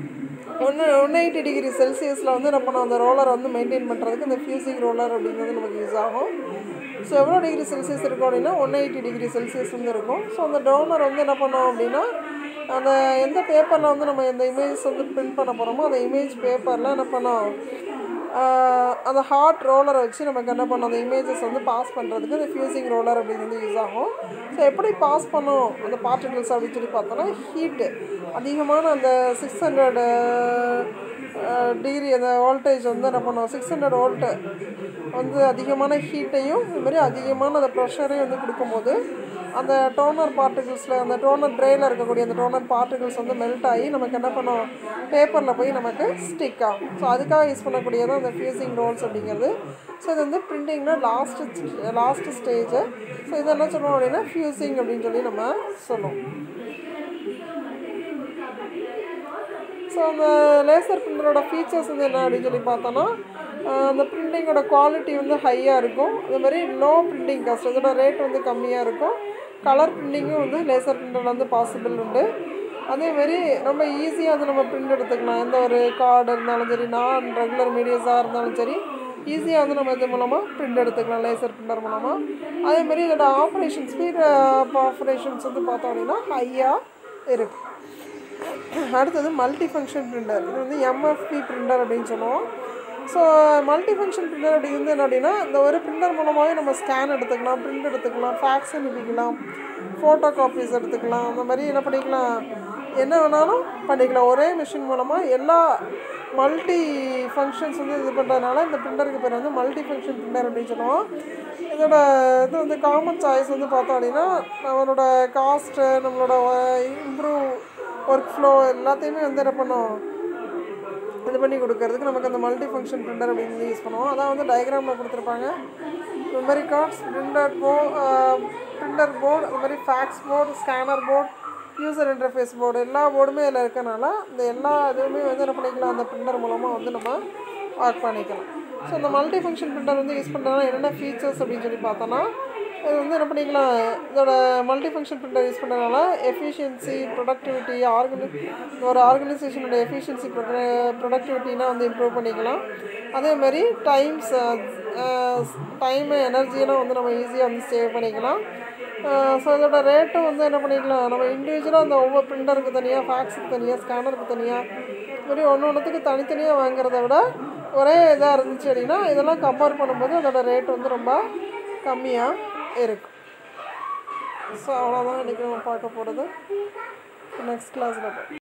ஒன்று ஒன் எயிட்டி டிகிரி செல்சியஸில் வந்து என்ன பண்ணுவோம் அந்த ரோலரை வந்து மெயின்டைன் பண்ணுறதுக்கு இந்த ஃபியூசிங் ரோலர் அப்படிங்கிறது நமக்கு யூஸ் ஆகும் ஸோ எவ்வளோ டிகிரி செல்சியஸ் இருக்கும் அப்படின்னா ஒன் எயிட்டி டிகிரி செல்சியஸ் வந்து இருக்கும் ஸோ அந்த டோனர் வந்து என்ன பண்ணோம் அப்படின்னா அந்த எந்த பேப்பரில் வந்து நம்ம இந்த இமேஜ் வந்து பிரிண்ட் பண்ண போகிறோமோ அந்த இமேஜ் பேப்பரில் என்ன பண்ணோம் ஆஹ் அந்த ஹார்ட் ரோலரை வச்சு நமக்கு என்ன பண்ணோம் அந்த இமேஜஸ் வந்து பாஸ் பண்ணுறதுக்கு இந்த ஃபியூசிங் ரோலர் அப்படிங்கிறது யூஸ் ஆகும் ஸோ எப்படி பாஸ் பண்ணும் அந்த பார்ட்டிகல்ஸ் அப்படின்னு சொல்லி பார்த்தோன்னா ஹீட்டு அதிகமான அந்த சிக்ஸ் ஹண்ட்ரட் டிகிரி அந்த வோல்டேஜ் வந்து என்ன பண்ணுவோம் சிக்ஸ் ஹண்ட்ரட் வோல்ட்டு வந்து அதிகமான ஹீட்டையும் இது மாதிரி அதிகமான அந்த ப்ரெஷரையும் வந்து கொடுக்கும்போது அந்த டோனர் பார்ட்டிகிள்ஸில் அந்த டோனர் ட்ரேயில் இருக்கக்கூடிய அந்த டோனர் பார்ட்டிகிள்ஸ் வந்து மெல்ட் ஆகி நமக்கு என்ன பண்ணும் பேப்பரில் போய் நமக்கு ஸ்டிக் ஆகும் ஸோ அதுக்காக யூஸ் பண்ணக்கூடியது அந்த ஃபியூசிங் ரோல்ஸ் அப்படிங்கிறது ஸோ இது வந்து பிரிண்டிங்கில் லாஸ்ட்டு லாஸ்ட்டு ஸ்டேஜு ஸோ இது என்ன சொல்லுவோம் அப்படின்னா ஃபியூசிங் அப்படின்னு சொல்லி நம்ம சொல்லுவோம் ஸோ அந்த லேசர் பிரிண்டரோட ஃபீச்சர்ஸ் வந்து என்ன அப்படின்னு சொல்லி பார்த்தோன்னா ஆஹ் அந்த பிரிண்டிங்கோட குவாலிட்டி வந்து ஹையாக இருக்கும் அதே மாதிரி லோ பிரிண்டிங் காஸ்ட் இதோட ரேட் வந்து கம்மியாக இருக்கும் கலர் பிரிண்டிங்கும் வந்து லேசர் பிரிண்டரில் வந்து பாசிபிள் உண்டு அதேமாரி ரொம்ப ஈஸியாக வந்து நம்ம பிரிண்ட் எடுத்துக்கலாம் எந்த ஒரு கார்டு இருந்தாலும் சரி நான் ரெகுலர் மீடியாஸாக இருந்தாலும் சரி ஈஸியாக வந்து நம்ம இது மூலமாக பிரிண்ட் எடுத்துக்கலாம் லேசர் பிரிண்டர் மூலமாக அதேமாரி இதோட ஆப்ரேஷன் ஸ்பீட் ஆப்ரேஷன்ஸ் வந்து பார்த்தோம் அப்படின்னா ஹையாக இருக்குது அடுத்தது மல்டி ஃபங்க்ஷன் பிரிண்டர் இது வந்து எம்எஃப்பி பிரிண்டர் அப்படின்னு சொல்லுவோம் ஸோ மல்டி ஃபங்க்ஷன் பிரிண்டர் அப்படி வந்து என்ன அப்படின்னா இந்த ஒரு பிரிண்டர் மூலமாகவே நம்ம ஸ்கேன் எடுத்துக்கலாம் பிரிண்ட் எடுத்துக்கலாம் ஃபேக்ஸ் அனுப்பிக்கலாம் ஃபோட்டோ காப்பீஸ் எடுத்துக்கலாம் அந்த மாதிரி என்ன பண்ணிக்கலாம் என்ன வேணாலும் பண்ணிக்கலாம் ஒரே மிஷின் மூலமாக எல்லா மல்டி ஃபங்க்ஷன்ஸ் வந்து இது பண்ணுறதுனால இந்த பிரிண்டருக்கு பேர் வந்து மல்டி ஃபங்க்ஷன் பிரிண்டர் அப்படின்னு சொல்லுவோம் இதோட இது வந்து காமன் சாய்ஸ் வந்து பார்த்தோம் அப்படின்னா நம்மளோட காஸ்ட்டு நம்மளோட இம்ப்ரூவ் ஒர்க் ஃப்ளோ எல்லாத்தையுமே வந்து என்ன பண்ணோம் இது பண்ணி கொடுக்கறதுக்கு நமக்கு அந்த மல்டி ஃபங்க்ஷன் பிரிண்டர் அப்படின்னு யூஸ் பண்ணுவோம் அதான் வந்து டயக்ராமில் கொடுத்துருப்பாங்க மெமரி கார்ட்ஸ் பிரிண்டர் போ பிரிண்டர் போர்டு அது மாதிரி fax board scanner board user interface board எல்லா போர்டுமே இதில் இருக்கனால இந்த எல்லா இதுவுமே வந்து என்ன பண்ணிக்கலாம் அந்த பிரிண்டர் மூலமாக வந்து நம்ம ஒர்க் பண்ணிக்கலாம் ஸோ இந்த மல்டி ஃபங்க்ஷன் பிரிண்டர் வந்து யூஸ் பண்ணுறதுனால என்னென்ன ஃபீச்சர்ஸ் அப்படின்னு சொல்லி பார்த்தோன்னா இது வந்து என்ன பண்ணிக்கலாம் இதோட மல்டி ஃபங்க்ஷன் பிரிண்டர் யூஸ் பண்ணுறதுனால எஃபிஷியன்சி ப்ரொடக்டிவிட்டி ஆர்கனி ஒரு ஆர்கனைசேஷனோட எஃபிஷியன்சி ப்ரொடக்டிவிட்டினா வந்து இம்ப்ரூவ் பண்ணிக்கலாம் அதே மாதிரி டைம்ஸ் டைமு எனர்ஜியெல்லாம் வந்து நம்ம ஈஸியாக வந்து சேவ் பண்ணிக்கலாம் ஸோ இதோட ரேட்டும் வந்து என்ன பண்ணிக்கலாம் நம்ம இண்டிவிஜுவலாக அந்த ஒவ்வொரு பிரிண்டருக்கு தனியாக ஃபேக்ஸுக்கு தனியாக ஸ்கேனருக்கு தனியாக இப்படி ஒன்று ஒன்றுத்துக்கு தனித்தனியாக வாங்குறத விட ஒரே இதாக இருந்துச்சு அப்படின்னா இதெல்லாம் கம்பேர் பண்ணும்போது அதோட ரேட் வந்து ரொம்ப கம்மியாக இருக்கும் ஸோ அவ்வளோதான் இன்றைக்கி நம்ம பார்க்க போகிறது நெக்ஸ்ட் கிளாஸில்